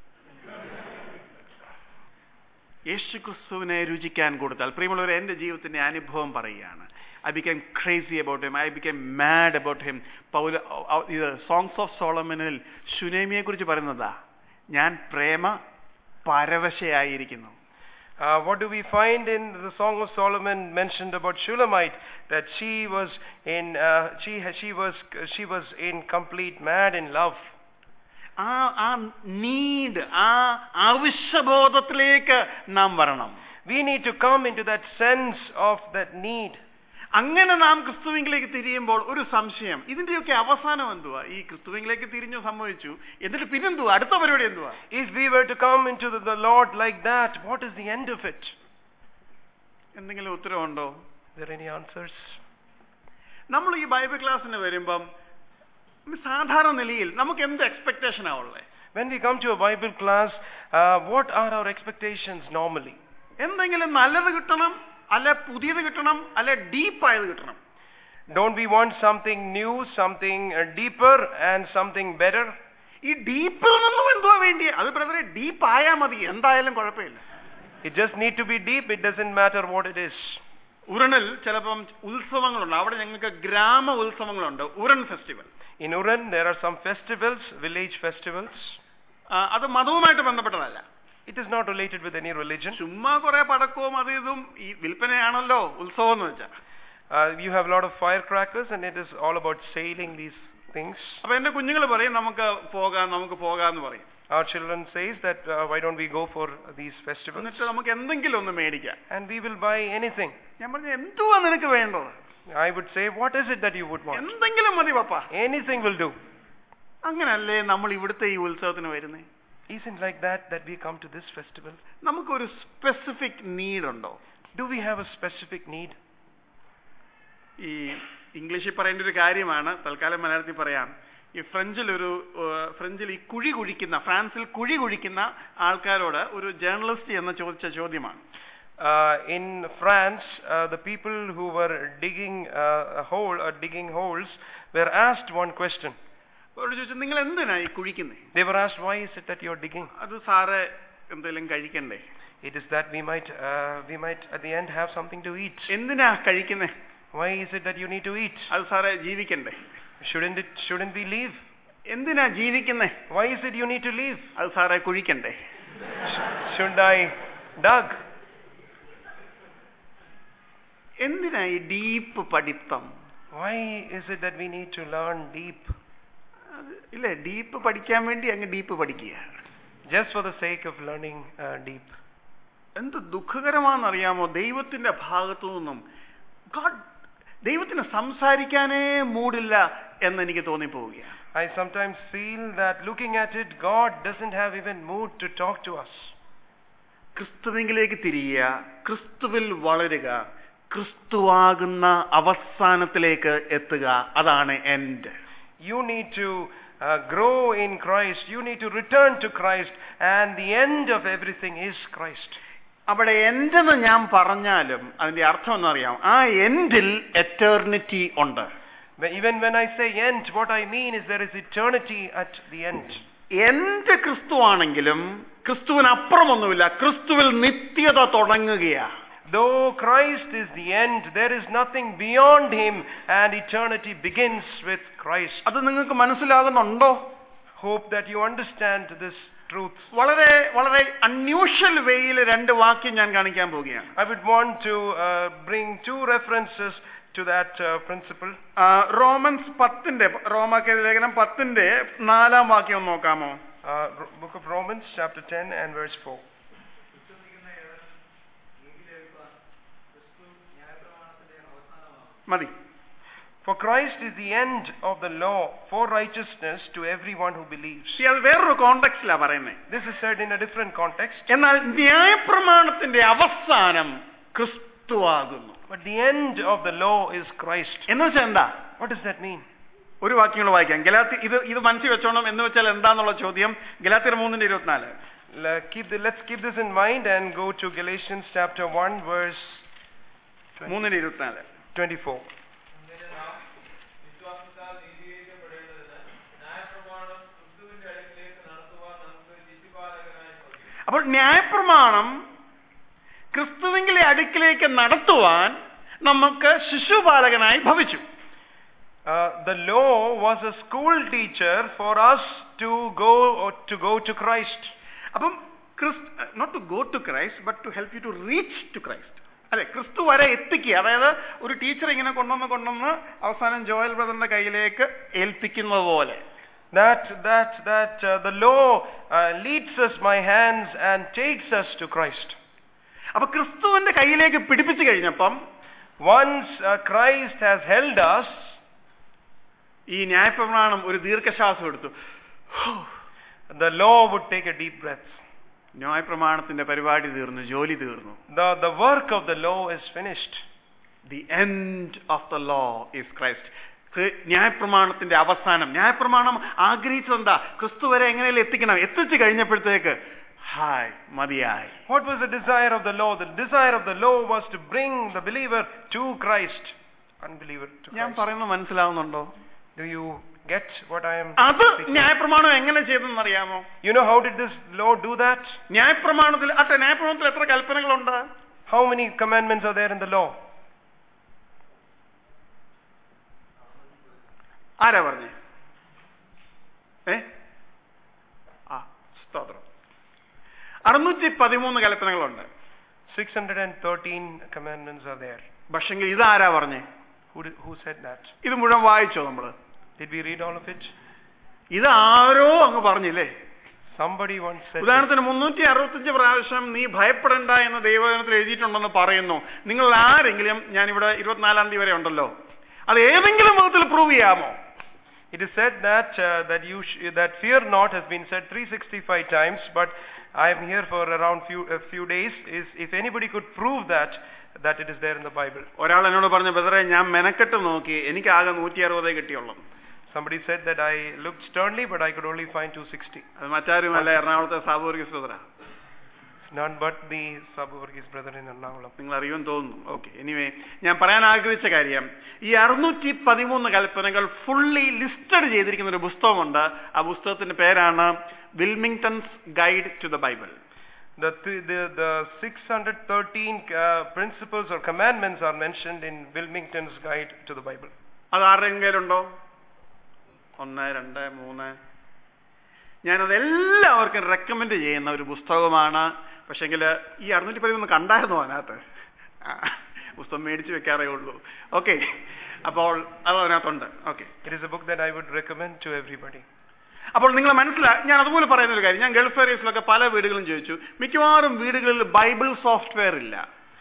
യേശു ക്രിസ്തുവിനെ രുചിക്കാൻ കൊടുത്താൽ പ്രിയമുള്ളവർ എൻ്റെ ജീവിതത്തിന്റെ അനുഭവം പറയുകയാണ് I become crazy about him I become mad about him പൗല ഇത് സോങ്സ് ഓഫ് സോളമനിൽ ശുനേമിയെ കുറിച്ച് പറയുന്നതാ ഞാൻ പ്രേമ പരവശയായിരിക്കുന്നു Uh, what do we find in the Song of Solomon mentioned about Shulamite? That she was in, uh, she, she was, she was in complete mad in love. ആ ആ need ആ ആവശ്യബോധത്തിലേക്ക് നാം വരണം We need to come into that sense of that need. അങ്ങനെ നാം ക്രിസ്തുവിലേക്ക് തിരിയുമ്പോൾ ഒരു സംശയം ഇതിന്റെയൊക്കെ അവസാനം എന്തുവാ ഈ ക്രിസ്തുവിലേക്ക് തിരിഞ്ഞു സംഭവിച്ചു എന്നിട്ട് പിന്നെന്തുവാ അടുത്ത പരിപാടി എന്തുവാ If we were to come into the, the Lord like that, what is the end of it? എന്തെങ്കിലും ഉത്തരവുണ്ടോ Are there any answers? നമ്മൾ ഈ ബൈബിൾ ക്ലാസ്സിന് വരുമ്പം സാധാരണ നിലയിൽ നമുക്ക് എന്ത് എക്സ്പെക്ടേഷനാ ഉള്ളത് When we come to a Bible class, uh, what are our expectations normally? എന്തെങ്കിലും നല്ലത് കിട്ടണം അല്ലെ പുതിയത് കിട്ടണം അല്ലെ ഡീപ്പായത് കിട്ടണം Don't we want something new, something uh, deeper, and something better? ഈ ഡീപ്പിൽ നിന്നും എന്തുവാ വേണ്ടി അത് ബ്രദറെ ഡീപ്പ് ആയാൽ മതി എന്തായാലും കുഴപ്പമില്ല It just need to be deep. It doesn't matter what it is. ഉരണിൽ ചിലപ്പം ഉത്സവങ്ങളുണ്ട് അവിടെ ഞങ്ങൾക്ക് ഗ്രാമ ഉത്സവങ്ങളുണ്ട് Uran festival In Uran, there are some festivals, village festivals. അത് മതവുമായിട്ട് ബന്ധപ്പെട്ടതല്ല It is not related with any religion. ചുമ്മാ കുറെ പടക്കവും അത് ഇതും ഈ വിൽപ്പനയാണല്ലോ ഉത്സവം എന്ന് വെച്ചാൽ Uh, you have a lot of firecrackers, and it is all about sailing these things. അപ്പൊ എന്റെ കുഞ്ഞുങ്ങൾ പറയും നമുക്ക് പോകാം നമുക്ക് പോകാം എന്ന് പറയും Our children says that uh, why don't we go for these festivals? എന്നിട്ട് നമുക്ക് എന്തെങ്കിലും ഒന്ന് മേടിക്കാം And we will buy anything. ഞാൻ പറഞ്ഞു എന്തുവാ നിനക്ക് വേണ്ടത് I would say, what is it that you would want? എന്തെങ്കിലും മതി പപ്പ Anything will do. അങ്ങനല്ലേ നമ്മൾ ഇവിടുത്തെ ഈ ഉത്സവത്തിന് വരുന്നേ Isn't like that that we come to this festival? നമുക്കൊരു സ്പെസിഫിക് നീഡ് ഉണ്ടോ Do we have a specific need? ഈ ഇംഗ്ലീഷിൽ പറയേണ്ട ഒരു കാര്യമാണ് തൽക്കാലം മലയാളത്തിൽ പറയാം ഈ ഫ്രഞ്ചിൽ ഒരു ഏഹ്, ഫ്രഞ്ചിൽ ഈ കുഴി കുഴിക്കുന്ന ഫ്രാൻസിൽ കുഴി കുഴിക്കുന്ന ആൾക്കാരോട് ഒരു ജേർണലിസ്റ്റ് എന്ന് ചോദിച്ച ചോദ്യമാണ് Uh, in France, uh, the people who were digging uh, a hole or digging holes were asked one question. അവരോട് ചോദിച്ചു നിങ്ങൾ എന്തിനാ ഈ കുഴിക്കുന്നേ They were asked, "Why is it that you're digging?" അത് സാറ് എന്തെങ്കിലും കഴിക്കണ്ടേ It is that we might, uh, we might at the end have something to eat. എന്തിനാ കഴിക്കുന്നേ Why is it that you need to eat? അത് സാറേ ജീവിക്കണ്ടേ Shouldn't it, shouldn't we leave? എന്തിനാ ജീവിക്കുന്നേ Why is it you need to leave? അത് സാറേ കുഴിക്കണ്ടേ Shouldn't I dug? എന്തിനാ ഈ ഡീപ്പ് പഠിത്തം Why is it that we need to learn deep? അത് ഇല്ലേ ഡീപ്പ് പഠിക്കാൻ വേണ്ടി അങ്ങ് ഡീപ്പ് പഠിക്കുക Just for the sake of learning uh, deep. എന്ത് ദുഃഖകരമാണെന്നറിയാമോ ദൈവത്തിന്റെ ഭാഗത്തു നിന്നും God ദൈവത്തിന് സംസാരിക്കാനേ മൂടില്ല എന്ന് എനിക്ക് തോന്നിപ്പോവുകയാണ് I sometimes feel that looking at it, God doesn't have even mood to talk to us. ക്രിസ്തുവിലേക്ക് തിരിയുക ക്രിസ്തുവിൽ വളരുക ക്രിസ്തുവാകുന്ന അവസാനത്തിലേക്ക് എത്തുക അതാണ് end You need to uh, grow in Christ. You need to return to Christ. And the end of everything is Christ. അവിടെ end എന്ന് ഞാൻ പറഞ്ഞാലും അതിന്റെ അർത്ഥം എന്നറിയാം ആ എൻഡിൽ എറ്റേർണിറ്റി ഉണ്ട് But even when I say end, what I mean is there is eternity at the end. End ക്രിസ്തുവാണെങ്കിലും ക്രിസ്തുവിനപ്പുറമൊന്നുമില്ല ക്രിസ്തുവിൽ നിത്യത തുടങ്ങുകയാ Though Christ is the end, there is nothing beyond him, and eternity begins with Christ. അത് നിങ്ങൾക്ക് മനസ്സിലാകുന്നുണ്ടോ Hope that you understand this truth. വളരെ വളരെ unusual വേയിൽ രണ്ട് വാക്യം ഞാൻ കാണിക്കാൻ പോവുകയാണ് I would want to uh, bring two references to that uh, principle. ആ, റോമൻസ് പത്തിന്റെ റോമാക്ക ലേഖനം പത്തിന്റെ നാലാം വാക്യം ഒന്ന് നോക്കാമോ Uh, Ro- Book of Romans, chapter 10 and verse 4. വിശ്വസിക്കുന്ന ഏവൻ നീതിയിലേൽപ്പാൻ ക്രിസ്തു ന്യായപ്രമാണത്തിന്റെ അവസാനമാകും മതി For Christ is the end of the law for righteousness to everyone who believes. See, അത് വേറൊരു കോണ്ടെക്സ്റ്റിലാ പറയുന്നത് This is said in a different context. എന്നാൽ ന്യായപ്രമാണത്തിന്റെ അവസാനം ക്രിസ്തുവാകുന്നു But the end of the law is Christ. എന്ന് വെച്ചാൽ എന്താ What does that mean? ഒരു വാക്യം കൂടെ വായിക്കാം ഗലാത്തി ഇത് ഇത് മനസ്സിൽ വെച്ചോണം എന്ന് വെച്ചാൽ എന്താന്നുള്ള ചോദ്യം ഗലാത്തിർ മൂന്നിന്റെ ഇരുപത്തിനാല് Le- Keep the, let's keep this in mind and go to Galatians chapter 1 verse മൂന്നിന്റെ ഇരുപത്തിനാല് 24. അങ്ങനെ നാം വിശ്വാസത്താൽ നീതീകരിക്കപ്പെടേണ്ടതിന് ന്യായപ്രമാണം ക്രിസ്തുവിന്റെ അടുക്കിലേക്ക് നടത്തുവാൻ നമുക്ക് ശിശുപാലകനായി ഭവിക്കും അപ്പോൾ ന്യായപ്രമാണം ക്രിസ്തുവിന്റെ അടുക്കിലേക്ക് നടത്തുവാൻ നമുക്ക് ശിശുപാലകനായി ഭവിച്ചു Uh, the law was a school teacher for us to go to go to Christ. അപ്പം not to go to Christ but to help you to reach to Christ അല്ലെ ക്രിസ്തു വരെ എത്തിക്കുക അതായത് ഒരു ടീച്ചർ ഇങ്ങനെ കൊണ്ടുവന്ന് കൊണ്ടുവന്ന് അവസാനം ജോയൽ ബ്രദറിന്റെ കയ്യിലേക്ക് ഏൽപ്പിക്കുന്നത് പോലെ That that that uh, the law uh, leads us by hands and takes us to Christ. അപ്പൊ ക്രിസ്തുവിന്റെ കയ്യിലേക്ക് പിടിപ്പിച്ചു കഴിഞ്ഞപ്പം Once uh, Christ has held us, ഈ ന്യായപ്രമാണം ഒരു ദീർഘശ്വാസം എടുത്തു ഹോ, the law would take a deep breath. ന്യായപ്രമാണത്തിന്റെ പരിപാടി തീർന്നു ജോലി തീർന്നു The the work of the law is finished. The end of the law is Christ ന്യായപ്രമാണത്തിന്റെ അവസാനം ന്യായപ്രമാണം ആഗ്രഹിച്ചത് എന്താ ക്രിസ്തു വരെ എങ്ങനെയും എത്തിക്കണം എത്തിച്ചു കഴിഞ്ഞപ്പോഴത്തേക്ക് ഹായ് മതിയായി What was the desire of the law? The desire of the law was to bring the believer to Christ. Unbeliever to ഞാൻ Christ. പറയുന്നത് മനസ്സിലാവുന്നുണ്ടോ Do you get what I am അത് speaking? ന്യായപ്രമാണം എങ്ങനെ ചെയ്തെന്ന് അറിയാമോ You know how did this law do that? ന്യായപ്രമാണത്തിൽ അട്ടെ ന്യായപ്രമാണത്തിൽ എത്ര കൽപ്പനകളുണ്ട് How many commandments are there in the law? ആരാ പറഞ്ഞേ ഏ ആ സ്തോത്രം അറുന്നൂറ്റി പതിമൂന്ന് കൽപ്പനകളുണ്ട് 613 commandments are there. പക്ഷെങ്കിൽ ഇതാരാ പറഞ്ഞേ Who, did, who said that? ഇത് മുഴുവൻ വായിച്ചോ നമ്മള് Did we read all of it? ഇത് ആരോ അങ്ങ് പറഞ്ഞില്ലേ Somebody once said. this. ഉദാഹരണത്തിന് മുന്നൂറ്റി അറുപത്തഞ്ച് പ്രാവശ്യം നീ ഭയപ്പെടണ്ട എന്ന് ദൈവജനത്തിൽ എഴുതിയിട്ടുണ്ടെന്ന് പറയുന്നു നിങ്ങൾ ആരെങ്കിലും ഞാൻ ഇവിടെ ഇരുപത്തിനാലാം തീയതി വരെ ഉണ്ടല്ലോ അത് ഏതെങ്കിലും വിധത്തിൽ പ്രൂവ് ചെയ്യാമോ It is said that uh, that you sh- that fear not has been said 365 times, but I am here for around few a few days. Is if anybody could prove that that it is there in the Bible. ഒരാൾ എന്നോട് പറഞ്ഞു ബദറെ ഞാൻ മെനക്കെട്ട് നോക്കി എനിക്ക് ആകെ നൂറ്റി അറുപതേ കിട്ടിയുള്ളൂ Somebody said that I looked sternly, but I could only find 260. അത് മറ്റാരുമല്ല എറണാകുളത്തെ സാബൂർഗീസ് ബദറ None but the Sabuvargis brother in Ernakulam. നിങ്ങൾ അറിയുമെന്ന് തോന്നുന്നു ഓക്കെ എനിവേ ഞാൻ പറയാൻ ആഗ്രഹിച്ച കാര്യം ഈ അറുന്നൂറ്റി പതിമൂന്ന് കൽപ്പനകൾ ഫുള്ളി ലിസ്റ്റഡ് ചെയ്തിരിക്കുന്ന ഒരു പുസ്തകമുണ്ട് ആ പുസ്തകത്തിന്റെ പേരാണ് Wilmington's guide to the Bible The, th- the, the 613 uh, principles or commandments are mentioned in Wilmington's Guide to the Bible. അത് ആരുടെയും കയ്യിലുണ്ടോ ഒന്ന് രണ്ട് മൂന്ന് ഞാനത് എല്ലാവർക്കും റെക്കമെൻഡ് ചെയ്യുന്ന ഒരു പുസ്തകമാണ് പക്ഷെങ്കിൽ ഈ അറുന്നൂറ്റി പതിമൂന്ന് കണ്ടായിരുന്നു അതിനകത്ത് ആ, പുസ്തകം മേടിച്ച് വെക്കാറേ ഉള്ളൂ ഓക്കെ അപ്പോൾ അത് അതിനകത്തുണ്ട് okay It is a book that I would recommend to everybody. അപ്പോൾ നിങ്ങൾ മനസ്സിലാക്കി ഞാൻ അതുപോലെ പറയുന്ന ഒരു കാര്യം ഞാൻ ഗൾഫ് ഏരിയസിലൊക്കെ പല വീടുകളും ചോദിച്ചു മിക്കവാറും വീടുകളിൽ ബൈബിൾ സോഫ്റ്റ്വെയർ ഇല്ല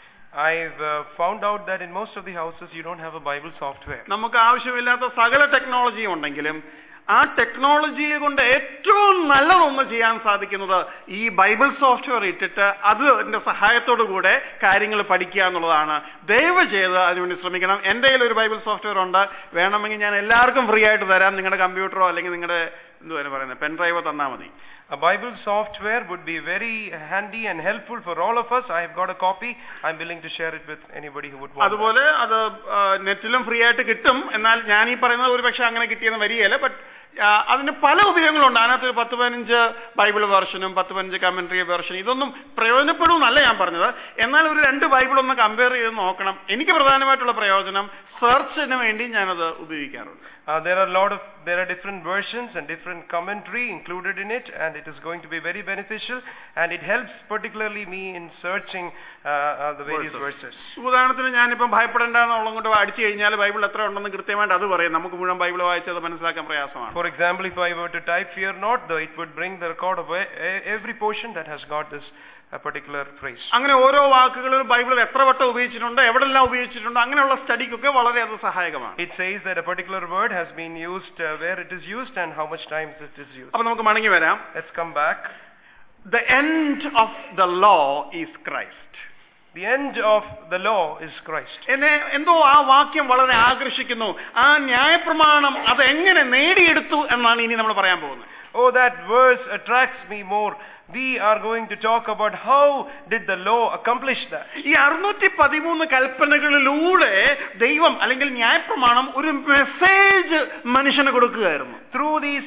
I've uh, found out that in most of the houses you don't have a Bible software. നമുക്ക് ആവശ്യമില്ലാത്ത സകല ടെക്നോളജിയും ഉണ്ടെങ്കിലും ആ ടെക്നോളജി കൊണ്ട് ഏറ്റവും നല്ലതൊന്ന് ചെയ്യാൻ സാധിക്കുന്നത് ഈ ബൈബിൾ സോഫ്റ്റ്വെയർ ഇട്ടിട്ട് അതിന്റെ സഹായത്തോടു കൂടെ കാര്യങ്ങൾ പഠിക്കുക എന്നുള്ളതാണ് ദയവ് ചെയ്ത് അതിനുവേണ്ടി ശ്രമിക്കണം എൻ്റെ കയ്യിൽ ഒരു ബൈബിൾ സോഫ്റ്റ്വെയർ ഉണ്ട് വേണമെങ്കിൽ ഞാൻ എല്ലാവർക്കും ഫ്രീ ആയിട്ട് തരാം നിങ്ങളുടെ കമ്പ്യൂട്ടറോ അല്ലെങ്കിൽ നിങ്ങളുടെ എന്തുവാണ് പറയുന്നത് പെൻ ഡ്രൈവോ തന്നാൽ മതി A Bible software would be very handy and helpful for all of us. I have got a copy. I'm willing to share it with anybody who would want. that. അതുപോലെ അത് ആ, നെറ്റിലും ഫ്രീ ആയിട്ട് കിട്ടും എന്നാൽ ഞാൻ ഈ പറയുന്നത് ഒരു പക്ഷെ അങ്ങനെ കിട്ടിയെന്ന് വരികയില്ല ബട്ട് അതിന് പല ഉപയോഗങ്ങളുണ്ട് അതിനകത്ത് ഒരു പത്ത് പതിനഞ്ച് ബൈബിൾ വെർഷനും പത്ത് പതിനഞ്ച് കമന്ററി വെർഷൻ ഇതൊന്നും പ്രയോജനപ്പെടുമെന്നല്ല ഞാൻ പറഞ്ഞത് എന്നാൽ ഒരു രണ്ട് ബൈബിൾ ഒന്ന് കമ്പയർ ചെയ്ത് നോക്കണം എനിക്ക് പ്രധാനമായിട്ടുള്ള പ്രയോജനം സെർച്ചിന് വേണ്ടി ഞാനത് ഉപയോഗിക്കാറുണ്ട് Uh, there are a lot of there are different versions and different commentary included in it, and it is going to be very beneficial. And it helps particularly me in searching uh, uh, the various Verses. verses. ഉദാഹരണത്തിന് ഞാനിപ്പം ഭയപ്പെടേണ്ട എന്നുള്ളത് കൊണ്ട് അടിച്ചു കഴിഞ്ഞാൽ Bible എത്ര ഉണ്ടെന്ന് കൃത്യമായിട്ട് അത് പറയും നമുക്ക് മുഴുവൻ ബൈബിൾ വായിച്ചത് മനസ്സിലാക്കാൻ പ്രയാസമാണ് For example, if I were to type "fear not," though it would bring the record of e- e- every portion that has got this uh, particular phrase. അങ്ങനെ ഓരോ വാക്കുകളും ബൈബിളിൽ എത്ര വട്ടം ഉപയോഗിച്ചിട്ടുണ്ട് എവിടെല്ലാം ഉപയോഗിച്ചിട്ടുണ്ട് അങ്ങനെയുള്ള സ്റ്റഡിക്കൊക്കെ വളരെ അത് സഹായകമാണ് It says that a particular word has been used, uh, where it is used, and how much times it is used. അപ്പൊ നമുക്ക് മടങ്ങി വരാം Let's come back. The end of the law is Christ The end of the law is Christ. എന്നെ എന്തോ ആ വാക്യം വളരെ ആകർഷിക്കുന്നു ആ ന്യായപ്രമാണം അത് എങ്ങനെ നേടിയെടുത്തു എന്നാണ് ഇനി നമ്മൾ പറയാൻ പോകുന്നത് Oh, that verse attracts me more. We are going to talk about how did the law accomplish that. ഈ അറുന്നൂറ്റി പതിമൂന്ന് കൽപ്പനകളിലൂടെ ദൈവം അല്ലെങ്കിൽ ന്യായപ്രമാണം ഒരു മെസ്സേജ് മനുഷ്യന് കൊടുക്കുകയായിരുന്നു Through these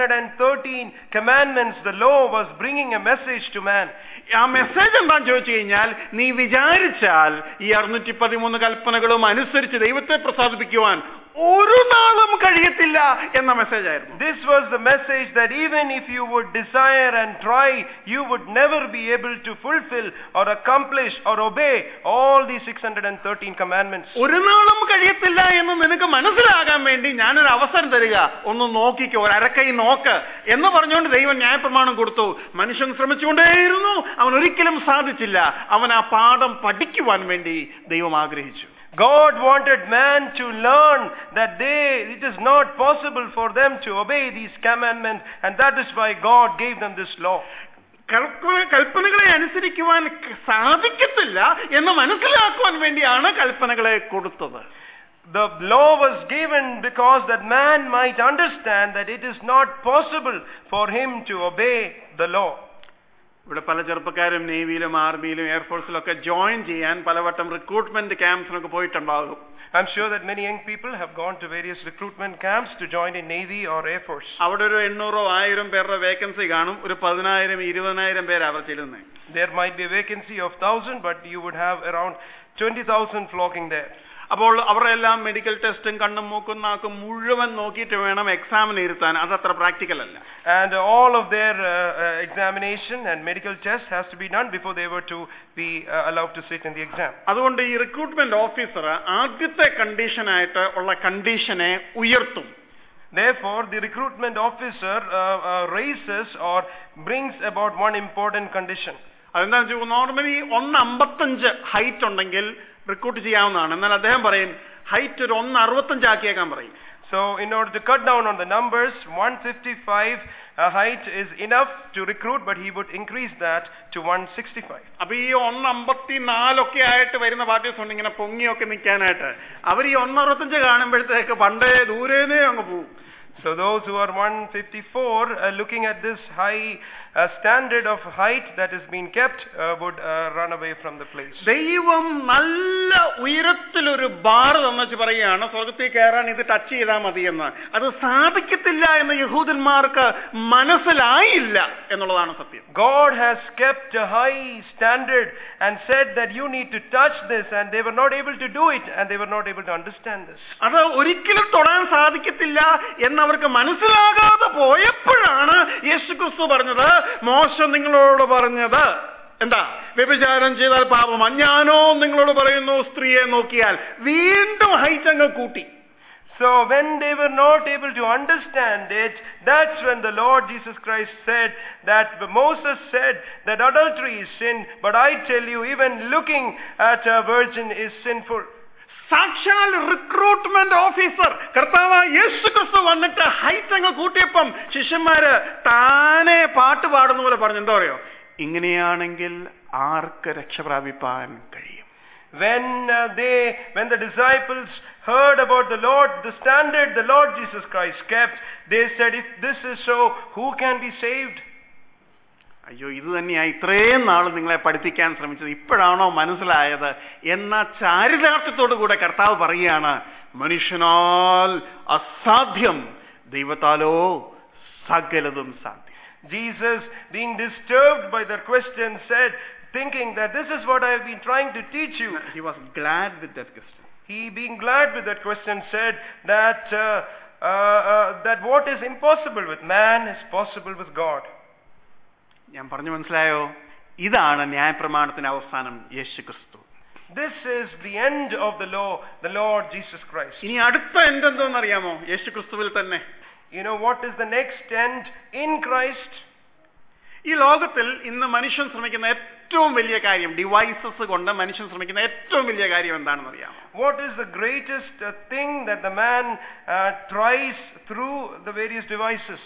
613 commandments, the law was bringing a message to man. ആ മെസ്സേജ് എന്താന്ന് ചോദിച്ചു കഴിഞ്ഞാൽ നീ വിചാരിച്ചാൽ ഈ അറുന്നൂറ്റി പതിമൂന്ന് കൽപ്പനകളും അനുസരിച്ച് ദൈവത്തെ പ്രസാദിപ്പിക്കുവാൻ ഒരു നാളും കഴിയത്തില്ല എന്ന മെസ്സേജ് ആയിരുന്നു This was the message that even if you would desire and try, you would never be able to fulfill or accomplish or obey all these 613 commandments. ഒരു നാളും കഴിയത്തില്ല എന്ന് നിനക്ക് മനസ്സിലാകാൻ വേണ്ടി ഞാനൊരു അവസരം തരിക ഒന്ന് നോക്കിക്കോ ഒരു അരക്കൈ നോക്ക് എന്ന് പറഞ്ഞുകൊണ്ട് ദൈവം ന്യായപ്രമാണം കൊടുത്തു മനുഷ്യൻ ശ്രമിച്ചുകൊണ്ടേയിരുന്നു അവൻ ഒരിക്കലും സാധിച്ചില്ല അവൻ ആ പാഠം പഠിക്കുവാൻ വേണ്ടി ദൈവം ആഗ്രഹിച്ചു God wanted man to learn that they, it is not possible for them to obey these commandments, and that is why God gave them this law. കൽപ്പന കൽപ്പനകളെ അനുസരിക്കുവാൻ ക- സാധിക്കത്തില്ല എന്ന് മനസ്സിലാക്കുവാൻ വേണ്ടിയാണ് കൽപ്പനകളെ കൊടുത്തത് The law was given because that man might understand that it is not possible for him to obey the law. ഇവിടെ പല ചെറുപ്പക്കാരും നേവിയിലും ആർമിയിലും എയർഫോഴ്സിലും ഒക്കെ ജോയിൻ ചെയ്യാൻ പലവട്ടം റിക്രൂട്ട്മെന്റ് ക്യാമ്പ്സിനൊക്കെ പോയിട്ടുണ്ടാകും I'm sure that many young people have gone to various recruitment camps to join in Navy or Air Force. അവിടെ ഒരു എണ്ണൂറോ ആയിരം പേരുടെ വേക്കൻസി കാണും ഒരു പതിനായിരം ഇരുപതിനായിരം പേര് അവർ ചെല്ലുന്നത് There might be a vacancy of 1000, but you would have around 20,000 flocking there. അപ്പോൾ അവരുടെ എല്ലാം മെഡിക്കൽ ടെസ്റ്റും കണ്ണും മൂക്കും നാക്കും മുഴുവൻ നോക്കിയിട്ട് വേണം എക്സാമിന് ഇരുത്താൻ അതത്ര പ്രാക്ടിക്കൽ അല്ല And all of their uh, uh, examination and medical test has to be done before they were to be uh, allowed to sit in the exam. അതുകൊണ്ട് ഈ റിക്രൂട്ട്മെന്റ് ഓഫീസർ ആദ്യത്തെ കണ്ടീഷനായിട്ട് ഉള്ള കണ്ടീഷനെ ഉയർത്തും Therefore, the recruitment officer uh, uh, raises or brings about one important condition. അതെന്താണെന്ന് വെച്ചാൽ normally ഒന്ന് അമ്പത്തഞ്ച് height ഉണ്ടെങ്കിൽ റിക്രൂട്ട് ചെയ്യാവുന്നതാണ് എന്നാൽ അദ്ദേഹം പറയും ഹൈറ്റ് ഒരു ഒന്ന് അറുപത്തഞ്ചാക്കിയേക്കാൻ പറയും So, in order to cut down on the numbers, 155 uh, height is enough to recruit, but he would increase that to 165. അപ്പൊ ഈ ഒന്ന് അമ്പത്തി നാലൊക്കെ ആയിട്ട് വരുന്ന പാർട്ടീസ് ഉണ്ട് ഇങ്ങനെ പൊങ്ങിയൊക്കെ നിൽക്കാനായിട്ട് അവർ ഈ ഒന്ന് അറുപത്തഞ്ച് കാണുമ്പോഴത്തേക്ക് പണ്ടേ ദൂരേനേ അങ്ങ് പോകും So those who are 154, uh, looking at this high uh, standard of height that has been kept, uh, would uh, run away from the place. ദൈവം നല്ല ഉയരത്തിലൊരു ബാർ തന്നിച്ച് പറയുകയാണ് സ്വർഗത്തിൽ കയറാൻ ഇത് ടച്ച് ചെയ്താൽ മതിയെന്ന് അത് സാധിക്കത്തില്ല എന്ന് യഹൂദന്മാർക്ക് മനസ്സിലായില്ല എന്നുള്ളതാണ് സത്യം God has kept a high standard and said that you need to touch this, and they were not able to do it, and they were not able to understand this. അത് ഒരിക്കലും തൊടാൻ സാധിക്കത്തില്ല എന്നവർക്ക് മനസ്സിലാകാതെ പോയപ്പോഴാണ് യേശുക്രിസ്തു പറഞ്ഞത് മോശം നിങ്ങളോട് പറഞ്ഞത് എന്താ വ്യഭിചാരം ചെയ്താൽ പാപം ഞാനോ നിങ്ങളോട് പറയുന്നു സ്ത്രീയെ നോക്കിയാൽ വീണ്ടും ഹൈറ്റ് അങ്ങ് കൂട്ടി So when they were not able to understand it, that's when the Lord Jesus Christ said that Moses said that adultery is sin, but I tell you, even looking at a virgin is sinful. സാക്ഷാൽ recruitment officer കർത്താവ് യേശു ക്രിസ്തു വന്നിട്ട് height അങ്ങ് കൂട്ടിയപ്പം ശിഷ്യന്മാര് താനെ പാട്ട് പാടുന്ന പോലെ പറഞ്ഞു എന്താ പറയോ ഇങ്ങനെയാണെങ്കിൽ ആർക്ക് രക്ഷ പ്രാപിപ്പാൻ കഴിയും When uh, they, when the disciples heard about the Lord, the standard the Lord Jesus Christ kept, they said, if this is so, who can be saved? അയ്യോ ഇത് തന്നെയാ ഇത്രയും നാൾ നിങ്ങളെ പഠിപ്പിക്കാൻ ശ്രമിച്ചത് ഇപ്പോഴാണോ മനസ്സിലായത് എന്ന ചാരിതാർത്ഥ്യത്തോടു കൂടെ കർത്താവ് പറയുകയാണ് മനുഷ്യനാൽ അസാധ്യം ദൈവത്താലോ സകലതും സാധ്യം Jesus, being disturbed by their question, said, thinking that this is what I have been trying to teach you. He was glad with that question He, being glad with that question, said that uh, uh, uh, that what is impossible with man is possible with God. ഞാൻ പറഞ്ഞു മനസ്സിലായോ ഇതാണ് ന്യായപ്രമാണത്തിന്റെ അവസാനം യേശു ക്രിസ്തു This is the end of the law, the Lord Jesus Christ. ഇനി അടുത്ത എന്തെന്തോന്ന് അറിയാമോ യേശു ക്രിസ്തുവിൽ തന്നെ You know what is the next end in Christ? ഈ ലോകത്തിൽ ഇന്ന് മനുഷ്യൻ ശ്രമിക്കുന്ന ഏറ്റവും വലിയ കാര്യം ഡിവൈസസ് കൊണ്ട് മനുഷ്യൻ ശ്രമിക്കുന്ന ഏറ്റവും വലിയ കാര്യം എന്താണെന്ന് അറിയാമോ What is the greatest uh, thing that the man uh, tries through the various devices?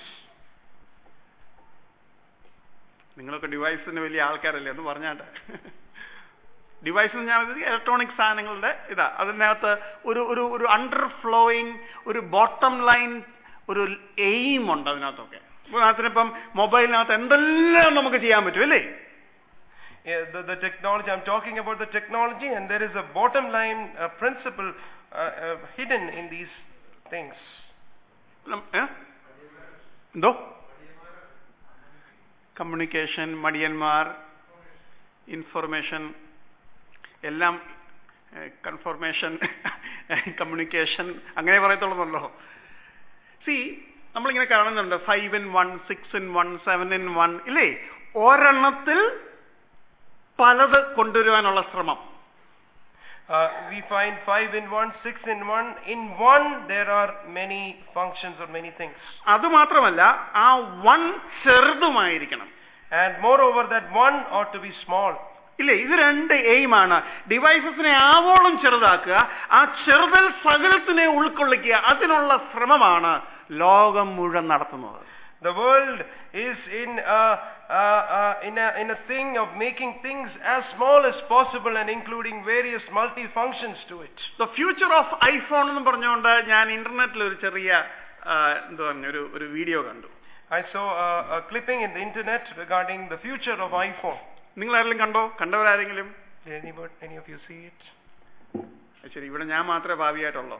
നിങ്ങളൊക്കെ ഡിവൈസിന് വലിയ ആൾക്കാരല്ലേ എന്ന് പറഞ്ഞാട്ടെ ഡിവൈസ് ഞാൻ ഇലക്ട്രോണിക് സാധനങ്ങളുടെ ഇതാ അതിനകത്ത് ഒരു ഒരു ഒരു അണ്ടർ ഫ്ലോയിങ് ഒരു ബോട്ടം ലൈൻ ഒരു എയിം ഉണ്ട് അതിനകത്തൊക്കെ അതിനിപ്പം മൊബൈലിനകത്ത് എന്തെല്ലാം നമുക്ക് ചെയ്യാൻ പറ്റും അല്ലേ Yeah, the, the technology, I'm talking about the technology, and there is a bottom line uh, principle uh, uh, hidden in these things. നം- ഏ? എന്തോ കമ്മ്യൂണിക്കേഷൻ മടിയന്മാർ ഇൻഫർമേഷൻ എല്ലാം കൺഫർമേഷൻ കമ്മ്യൂണിക്കേഷൻ അങ്ങനെ പറയത്തുള്ളതല്ലോ സി നമ്മളിങ്ങനെ കാണുന്നുണ്ട് five in one six in one seven in one ഇല്ലേ ഒരെണ്ണത്തിൽ പലത് കൊണ്ടുവരുവാനുള്ള ശ്രമം Uh, we find five in one, six in one. In one, there are many functions or many things. അതുമാത്രമല്ല ആ വൺ ചെറുതുമായിരിക്കണം And moreover, that one ought to be small. ഇല്ലേ ഇത് രണ്ട് എയിമാണ് ഡിവൈസസിനെ ആവോളം ചെറുതാക്കുക ആ ചെറുതൽ സകലത്തിനെ ഉൾക്കൊള്ളിക്കുക അതിനുള്ള ശ്രമമാണ് ലോകം മുഴുവൻ നടത്തുന്നത് The world is in a, a, a, in, a, in a thing of making things as small as possible and including various multi-functions to it. The future of iPhone എന്ന് പറഞ്ഞുകൊണ്ട് ഞാൻ ഇന്റർനെറ്റിൽ ഒരു ചെറിയ ആ, എന്താ പറഞ്ഞ ഒരു ഒരു വീഡിയോ കണ്ടു I saw a, a clipping in the internet regarding the future of iPhone. നിങ്ങൾ ആരെങ്കിലും കണ്ടോ കണ്ടവരാരെങ്കിലും Did anybody, any of you see it? ശരി ഇവിടെ ഞാൻ മാത്രമേ ഭാവിയായിട്ടുള്ളൂ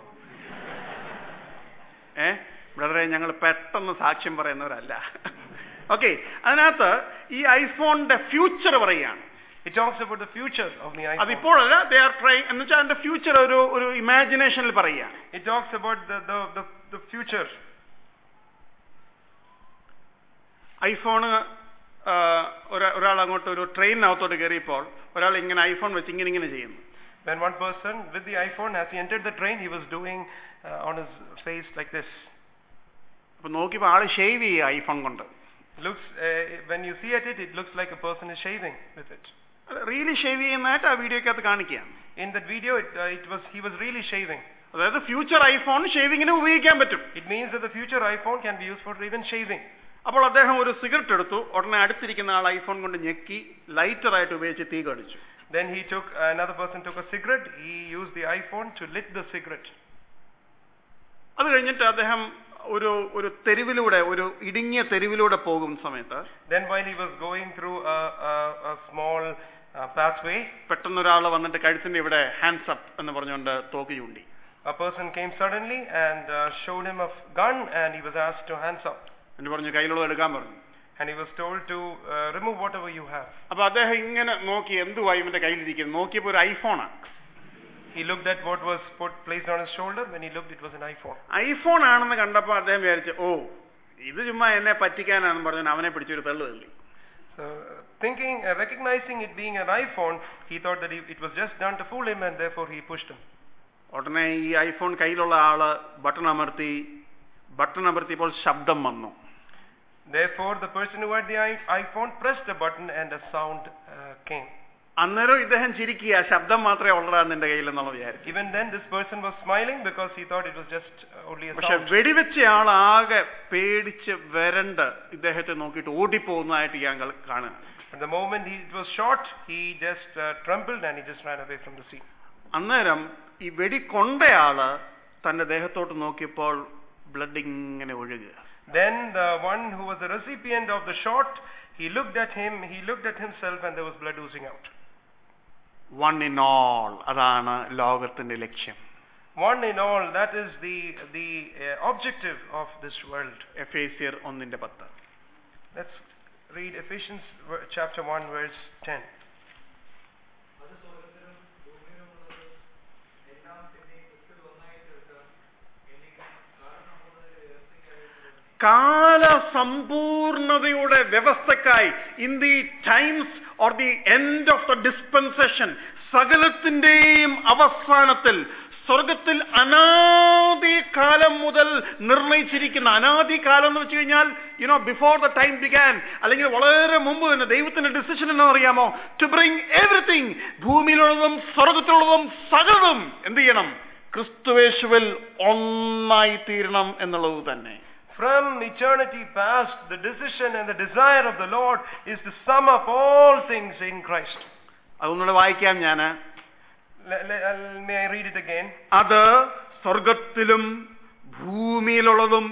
ഏ ബ്രദറെ ഞങ്ങൾ പെട്ടെന്ന് സാക്ഷ്യം പറയുന്നവരല്ല ഓക്കെ അതിനകത്ത് ഈ ഐഫോണിന്റെ ഫ്യൂച്ചർ പറയുകയാണ് It talks about the future of the iPhone. അതിപ്പോഴല്ല ദേ ആർ ട്രൈ എന്ന് വെച്ചാൽ അതിന്റെ ഫ്യൂച്ചർ ഒരു ഒരു ഇമാജിനേഷനിൽ പറയുകയാണ് It talks about the, the, the, the future. IPhone ഒരാൾ അങ്ങോട്ട് ഒരു ട്രെയിനിനകത്തോട്ട് കയറിയപ്പോൾ ഒരാൾ ഇങ്ങനെ ഐഫോൺ വെച്ച് ഇങ്ങനെ ഇങ്ങനെ ചെയ്യുന്നു When one person with the iPhone, as he entered the train, he was doing uh, on his face like this. അപ്പൊ നോക്കിയപ്പോൾ ആള് ഷേവ് ചെയ്യുക ഐഫോൺ കൊണ്ട് Looks uh, when you see at it, it looks like a person is shaving with it. Really shave ചെയ്യുന്നതായിട്ട് ആ വീഡിയോക്കകത്ത് കാണിക്കുകയാണ് In that video, it, uh, it was he was really shaving. അതായത് future iPhone ഷേവിങ്ങിന് ഉപയോഗിക്കാൻ പറ്റും It means that the future iPhone can be used for even shaving. അപ്പോൾ അദ്ദേഹം ഒരു സിഗരറ്റ് എടുത്തു ഉടനെ അടുത്തിരിക്കുന്ന ആൾ ഐഫോൺ കൊണ്ട് ഞെക്കി ലൈറ്ററായിട്ട് ഉപയോഗിച്ച് തീ കടിച്ചു Then he took another person took a cigarette. He used the iPhone to lit the cigarette. അത് കഴിഞ്ഞിട്ട് അദ്ദേഹം ഒരു ഒരു തെരുവിലൂടെ ഒരു ഇടുങ്ങിയ തെരുവിലൂടെ പോകും സമയത്ത് Then while he was going through a, a, a small uh, pathway, പെട്ടെന്ന് ഒരാൾ വന്നിട്ട് കഴുത്തിന്റെ ഇവിടെ ഹാൻഡ്സ് അപ്പ് എന്ന് പറഞ്ഞുകൊണ്ട് തോക്ക് ചൂണ്ടി a person came suddenly and uh, showed him a f- gun and he was asked to hands up. എന്നിട്ട് പറഞ്ഞു കയ്യിലുള്ളത് എടുക്കാൻ പറഞ്ഞു And he was told to uh, remove whatever you have. അപ്പൊ അദ്ദേഹം ഇങ്ങനെ നോക്കി എന്തുവായി ഇവന്റെ കയ്യിലിരിക്കുന്നത് നോക്കിയപ്പോ ഒരു ഐഫോണാണ് He looked at what was put placed on his shoulder. When he looked, it was an iPhone. IPhone ആണെന്ന് കണ്ടപ്പോ അദ്ദേഹം വിചാരിച്ചു ഓ ഇത് ചുമ്മാ എന്നെ പറ്റിക്കാനാണെന്ന് പറഞ്ഞു അവനെ പിടിച്ചൊരു തള്ളു തള്ളി So, uh, thinking, uh, recognizing it being an iPhone, he thought that he, it was just done to fool him, and therefore he pushed him. ഉടനെ ഈ ഐഫോൺ കയ്യിലുള്ള ആള് ബട്ടൺ അമർത്തി ബട്ടൺ അമർത്തിയപ്പോൾ ശബ്ദം വന്നു Therefore, the person who had the i- iPhone pressed a button, and a sound uh, came. അന്നേരം ഇദ്ദേഹം ചിരിക്കുക ശബ്ദം മാത്രമേ ഉള്ളതാ നിന്റെ കയ്യിൽ എന്നുള്ള വിചാരിച്ചു Even then, this person was smiling because he thought it was just uh, only a പക്ഷെ sound. വെടിവെച്ച ആൾ ആകെ പേടിച്ച് വരണ്ട് ഇദ്ദേഹത്തെ നോക്കിയിട്ട് ഓടിപ്പോകുന്നതായിട്ട് ഞങ്ങൾ കാണുക At the moment he, it was shot, he just uh, trembled and he just ran away from the scene. അന്നേരം ഈ വെടി കൊണ്ടയാള് തന്റെ ദേഹത്തോട്ട് നോക്കിയപ്പോൾ ബ്ലഡ് ഇങ്ങനെ ഒഴുകുക Then the one who was the recipient of the shot, he looked at him, he looked at himself, and there was blood oozing out. One in all അതാണ് ലോകത്തിന്റെ ലക്ഷ്യം One in all, that is the the uh, objective of this world. എഫേസിയർ ഒന്നിന്റെ പത്ത് Let's read Ephesians ver- chapter 1 verse 10. അത് സ്വർഗത്തിലും ഭൂമിയിലുമുള്ളത് എല്ലാം പിന്നെ ക്രിസ്തു ഒന്നായി തീർക്കാം എനിക്ക് കാരണം മുതൽ ഉയർത്തിക്കഴിഞ്ഞു കാലസമ്പൂർണതയുടെ വ്യവസ്ഥക്കായി in the times or the end of the dispensation സകലത്തിന്റെയും അവസാനത്തിൽ സ്വർഗത്തിൽ അനാദി കാലം മുതൽ നിർണയിച്ചിരിക്കുന്ന അനാദി കാലം എന്ന് വെച്ച് കഴിഞ്ഞാൽ you know before the time began അല്ലെങ്കിൽ വളരെ മുമ്പ് തന്നെ ദൈവത്തിന്റെ ഡിസിഷൻ എന്നറിയാമോ ടു ബ്രിങ് എവറിത്തിങ് ഭൂമിയിലുള്ളതും സ്വർഗത്തിലുള്ളതും സകലതും എന്ത് ചെയ്യണം ക്രിസ്തുവേശുവിൽ ഒന്നായി തീരണം എന്നുള്ളത് തന്നെ From eternity past, the decision and the desire of the Lord is to sum up all things in Christ. അതൊന്നുകൂടെ വായിക്കാം ഞാൻ Le- le- uh, may I read it again? അത് സ്വർഗത്തിലും ഭൂമിയിലുള്ളതും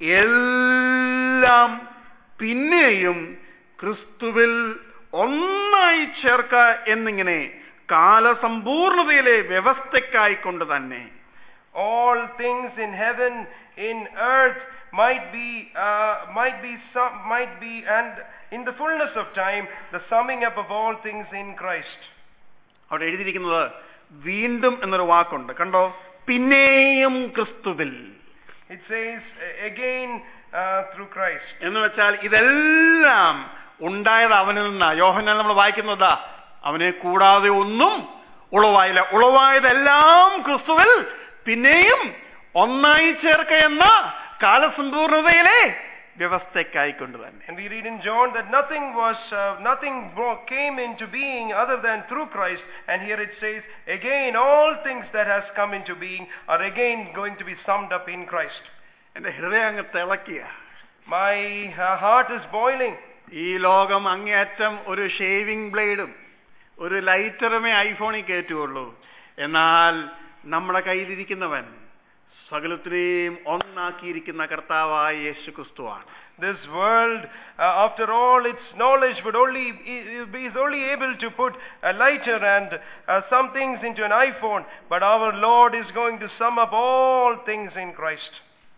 എല്ലാം പിന്നെയും ക്രിസ്തുവിൽ ഒന്നായി ചേർക്ക എന്നിങ്ങനെ കാലസമ്പൂർണതയിലെ വ്യവസ്ഥയ്ക്കായിക്കൊണ്ട് തന്നെ All things in heaven, in earth, might be, uh, might be, some, might be, and in the fullness of time, the summing up of all things in Christ. അവിടെ എഴുതിയിരിക്കുന്നത് വീണ്ടും എന്നൊരു വാക്കുണ്ട് കണ്ടോ പിന്നെയും ക്രിസ്തുവിൽ It says uh, again uh, through Christ. എന്ന് വെച്ചാൽ ഇതെല്ലാം ഉണ്ടായത് അവനിൽ നിന്നാ യോഹനാൽ നമ്മൾ വായിക്കുന്നതാ അവനെ കൂടാതെ ഒന്നും ഉളവായില്ല ഉളവായതെല്ലാം ക്രിസ്തുവിൽ പിന്നെയും ഒന്നായി ചേർക്ക എന്ന കാലസമ്പൂർണതയിലെ വ്യവസ്ഥയ്ക്കായിക്കൊണ്ട് തന്നെ And we read in John that nothing was, uh, nothing bro- came into being other than through Christ. And here it says, again, all things that has come into being are again going to be summed up in Christ. എന്റെ ഹൃദയം അങ്ങ് തിളക്കിയ My uh, heart is boiling. ഈ ലോകം അങ്ങേയറ്റം ഒരു shaving ബ്ലേഡും ഒരു ലൈറ്ററുമേ ഐഫോണിൽ കയറ്റുള്ളൂ എന്നാൽ നമ്മുടെ കയ്യിലിരിക്കുന്നവൻ സകലത്തിനെയും ഒന്നാക്കിയിരിക്കുന്ന കർത്താവായ യേശു ക്രിസ്തുവാണ് This world, uh, after all its knowledge, would only is only able to put a lighter and uh, some things into an iPhone. But our Lord is going to sum up all things in Christ.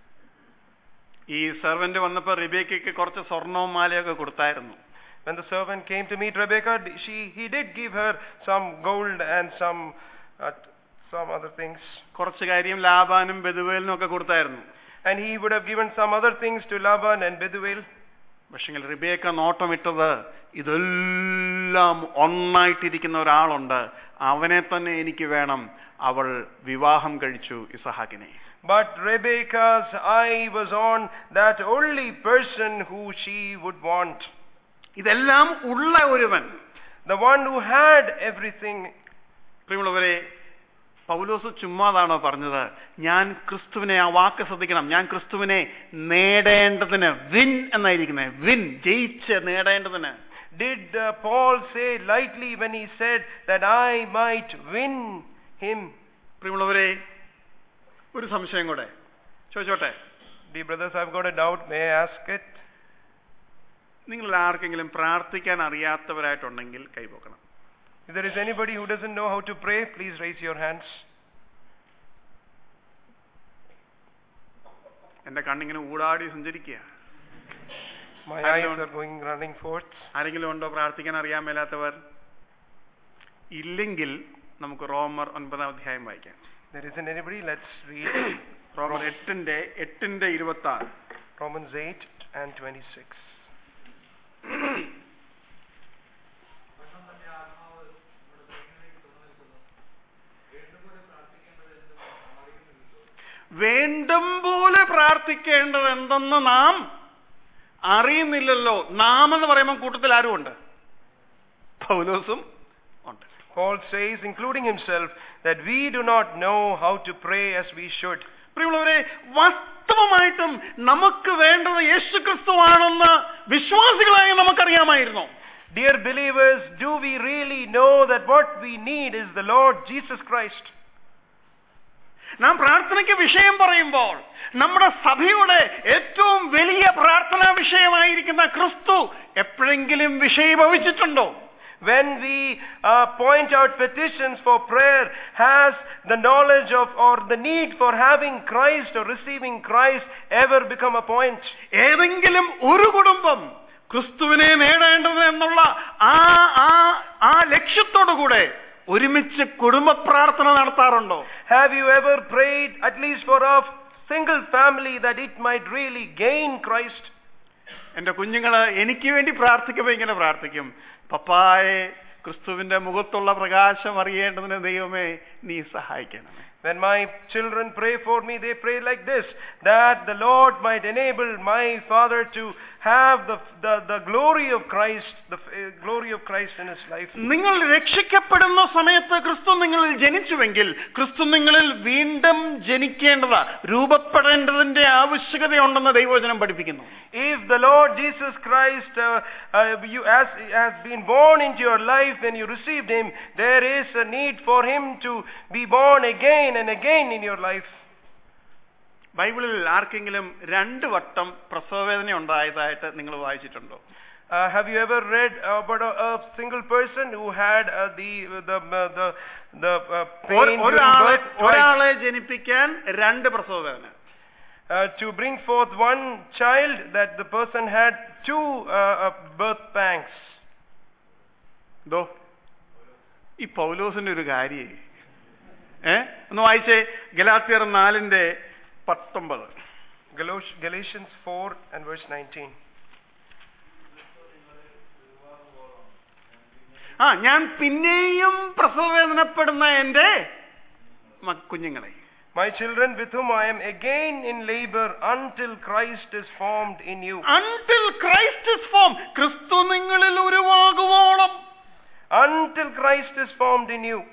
ഈ servant വന്നപ്പോ റിബേക്കയ്ക്ക് കുറച്ച് സ്വർണവും മാലയൊക്കെ കൊടുത്തായിരുന്നു When the servant came to meet Rebecca, she he did give her some gold and some uh, some other things, കുറച്ച് കാര്യം ലാബാനും ബെതുവേലിനും ഒക്കെ കൊടുത്തായിരുന്നു and he would have given some other things to Laban and Bethuel. പക്ഷെങ്കിൽ റിബേക്ക നോട്ടമിട്ടത് ഇതെല്ലാം ഒന്നായിട്ടിരിക്കുന്ന ഒരാളുണ്ട് അവനെ തന്നെ എനിക്ക് വേണം അവൾ വിവാഹം കഴിച്ചു ഇസഹാക്കിനെ But Rebecca's eye was on that only person who she would want, ഇതെല്ലാം ഉള്ള ഒരുവൻ the one who had everything. പ്രിയമുള്ളവരെ പൗലോസ് ചുമ്മാതാണോ പറഞ്ഞത് ഞാൻ ക്രിസ്തുവിനെ ആ വാക്ക് ശ്രദ്ധിക്കണം ഞാൻ ക്രിസ്തുവിനെ നേടേണ്ടതിന് വിൻ എന്നായിരിക്കുന്നത് വിൻ ജയിച്ച് നേടേണ്ടതിന് Did uh, Paul say lightly when he said that I might win him? പ്രിയമുള്ളവരെ ഒരു സംശയം കൂടെ ചോദിച്ചോട്ടെ Dear brothers, I've got a doubt. May I ask it? നിങ്ങൾ ആർക്കെങ്കിലും പ്രാർത്ഥിക്കാൻ അറിയാത്തവരായിട്ടുണ്ടെങ്കിൽ കൈപോക്കണം If there is anybody who doesn't know how to pray, please raise your hands. എന്റെ കണ്ണിങ്ങനെ ഊടാടി സഞ്ചരിക്കുക My I eyes don't- are going running forth. ആരെങ്കിലും ഉണ്ടോ പ്രാർത്ഥിക്കാൻ അറിയാൻ മേലാത്തവർ ഇല്ലെങ്കിൽ നമുക്ക് റോമർ ഒൻപതാം അധ്യായം വായിക്കാം There isn't anybody. Let's read റോമർ എട്ടിന്റെ എട്ടിന്റെ ഇരുപത്തി ആറ് Romans 8 and 26. വണ്ണം തന്നെ ആത്മാവ് നമ്മുടെ ദൈവങ്ങളിലേക്ക് തുറന്നു നിൽക്കുന്നു വേണ്ടുപോലെ പ്രാർത്ഥിക്കേണ്ടത് എന്തെന്ന് അറിയുന്നില്ലല്ലോ വേണ്ടും പോലെ പ്രാർത്ഥിക്കേണ്ടത് എന്തെന്ന് നാം അറിയുന്നില്ലല്ലോ നാം എന്ന് പറയുമ്പോൾ കൂട്ടത്തിൽ ആരും ഉണ്ട് പൗലോസും ഉണ്ട് Paul says, including himself, that we do not know how to pray as we should. പ്രിയമുള്ളവരെ വാസ്തവമായിട്ടും നമുക്ക് വേണ്ടത് യേശു ക്രിസ്തുവാണെന്ന് വിശ്വാസികളായി നമുക്കറിയാമായിരുന്നു Dear believers, do we really know that what we need is the Lord Jesus Christ? നാം പ്രാർത്ഥനയ്ക്ക് വിഷയം പറയുമ്പോൾ നമ്മുടെ സഭയുടെ ഏറ്റവും വലിയ പ്രാർത്ഥനാ വിഷയമായിരിക്കുന്ന ക്രിസ്തു എപ്പോഴെങ്കിലും വിഷയീഭവിച്ചിട്ടുണ്ടോ When we uh, point out petitions for prayer, has the knowledge of or the need for having Christ or receiving Christ ever become a point? ഏതെങ്കിലും ഒരു കുടുംബം ക്രിസ്തുവിനെ നേടേണ്ടത് എന്നുള്ള ആ ആ ആ ലക്ഷ്യത്തോടുകൂടെ ഒരുമിച്ച് കുടുംബ പ്രാർത്ഥന നടത്താറുണ്ടോ Have you ever prayed at least for a single family that it might really gain Christ? എന്റെ കുഞ്ഞുങ്ങള് എനിക്ക് വേണ്ടി പ്രാർത്ഥിക്കുമ്പോൾ ഇങ്ങനെ പ്രാർത്ഥിക്കും പപ്പായെ ക്രിസ്തുവിന്റെ മുഖത്തുള്ള പ്രകാശം അറിയേണ്ടതിന് ദൈവമേ നീ സഹായിക്കണമേ When my children pray for me, they pray like this that the Lord might enable my father to have the, the, the glory of Christ, the uh, glory of Christ in his life. നിങ്ങൾ രക്ഷിക്കപ്പെടുന്ന സമയത്ത് ക്രിസ്തു നിങ്ങളിൽ ജനിച്ചുവെങ്കിൽ ക്രിസ്തു നിങ്ങളിൽ വീണ്ടും ജനിക്കേണ്ടതാ രൂപപ്പെടേണ്ടതിന്റെ ആവശ്യകതയുണ്ടെന്ന് ദൈവവചനം പഠിപ്പിക്കുന്നു If the Lord Jesus Christ uh, uh, you, has, has been born into your life when you received him, there is a need for him to be born again and again in your life. ബൈബിളിൽ ആർക്കെങ്കിലും രണ്ട് വട്ടം പ്രസവവേദന ഉണ്ടായതായിട്ട് നിങ്ങൾ വായിച്ചിട്ടുണ്ടോ Uh, have you ever read about a, a single person who had uh, the the uh, the the uh, pain ഒ- during ഒരാളെ birth twice? ഒരാളെ ജനിപ്പിക്കാൻ രണ്ട് പ്രസവവേദന Uh, to bring forth one child that the person had two uh, uh, birth pangs. ദോ ഈ പൗലോസിന്റെ ഒരു കാര്യേ ഏ ഒന്ന് വായിച്ചേ ഗലാത്തിയർ നാലിന്റെ പത്തൊമ്പത് Galos- Galatians 4 and verse 19. ആ ഞാൻ പിന്നെയും പ്രസവവേദനപ്പെടുന്ന എന്റെ മ- കുഞ്ഞുങ്ങളെ My children, with whom I am again in labor until Christ is formed in you. Until Christ is form ക്രിസ്തു നിങ്ങളിൽ ഉരുവാകുവോളം Until Christ is formed in you.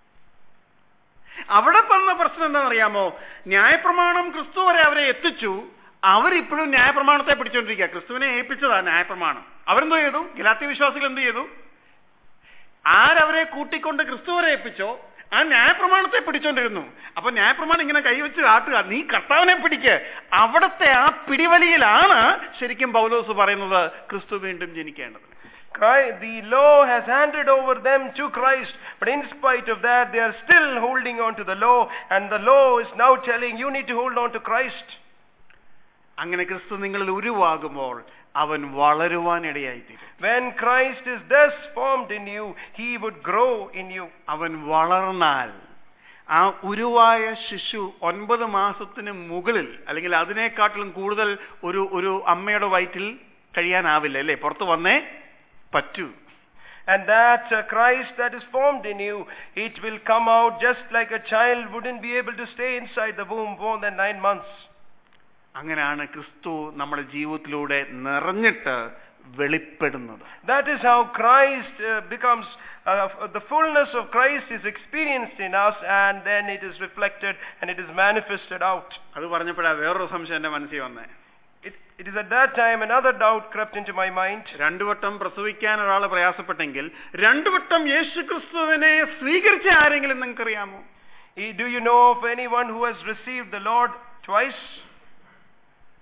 അവിടെ പറഞ്ഞ പ്രശ്നം എന്താണെന്നറിയാമോ ന്യായപ്രമാണം ക്രിസ്തു വരെ അവരെ എത്തിച്ചു അവരിപ്പോഴും ന്യായപ്രമാണത്തെ പിടിച്ചോണ്ടിരിക്കുക ക്രിസ്തുവിനെ ഏൽപ്പിച്ചതാ ന്യായപ്രമാണം അവരെന്തോ ചെയ്തു ഗലാത്തി വിശ്വാസികൾ എന്ത് ചെയ്തു ആരവരെ കൂട്ടിക്കൊണ്ട് ക്രിസ്തു വരെ ഏൽപ്പിച്ചോ ആ ന്യായപ്രമാണത്തെ പിടിച്ചോണ്ടിരുന്നു അപ്പൊ ന്യായപ്രമാണം ഇങ്ങനെ കൈവച്ച് കാട്ടുക നീ കർത്താവിനെ പിടിക്ക് അവിടത്തെ ആ പിടിവലിയിലാണ് ശരിക്കും പൗലോസ് പറയുന്നത് ക്രിസ്തു വീണ്ടും ജനിക്കേണ്ടത് Christ, the law has handed over them to Christ, but in spite of that, they are still holding on to the law, and the law is now telling you need to hold on to Christ. അങ്ങനെ ക്രിസ്തു നിങ്ങളിൽ ഉരുവാകുമ്പോൾ അവൻ വളരുവാൻ ഇടയായിത്തീരും When Christ is thus formed in you, he would grow in you. അവൻ വളർന്നാൽ ആ ഉരുവായ ശിശു ഒൻപത് മാസത്തിന് മുകളിൽ അല്ലെങ്കിൽ അതിനേക്കാട്ടിലും കൂടുതൽ ഒരു ഒരു അമ്മയുടെ വയറ്റിൽ കഴിയാനാവില്ല അല്ലേ പുറത്ത് വന്നേ പറ്റൂ And that uh, Christ that is formed in you, it will come out just like a child wouldn't be able to stay inside the womb more than nine months. അങ്ങനെയാണ് ക്രിസ്തു നമ്മുടെ ജീവിതത്തിലൂടെ നിറഞ്ഞിട്ട് വെളിപ്പെടുന്നത് That is how Christ uh, becomes, uh, the fullness of Christ is experienced in us, and then it is reflected and it is manifested out. അത് പറഞ്ഞപ്പോഴാ വേറൊരു സംശയം എന്റെ മനസ്സിൽ വന്നേ It, it is at that time another doubt crept into my mind. രണ്ടു വട്ടം പ്രസവിക്കാൻ ഒരാൾ പ്രയാസപ്പെട്ടെങ്കിൽ രണ്ടു വട്ടം യേശു ക്രിസ്തുവിനെ സ്വീകരിച്ച ആരെങ്കിലും നിങ്ങൾക്കറിയാമോ Eh, Do you know of anyone who has received the Lord twice?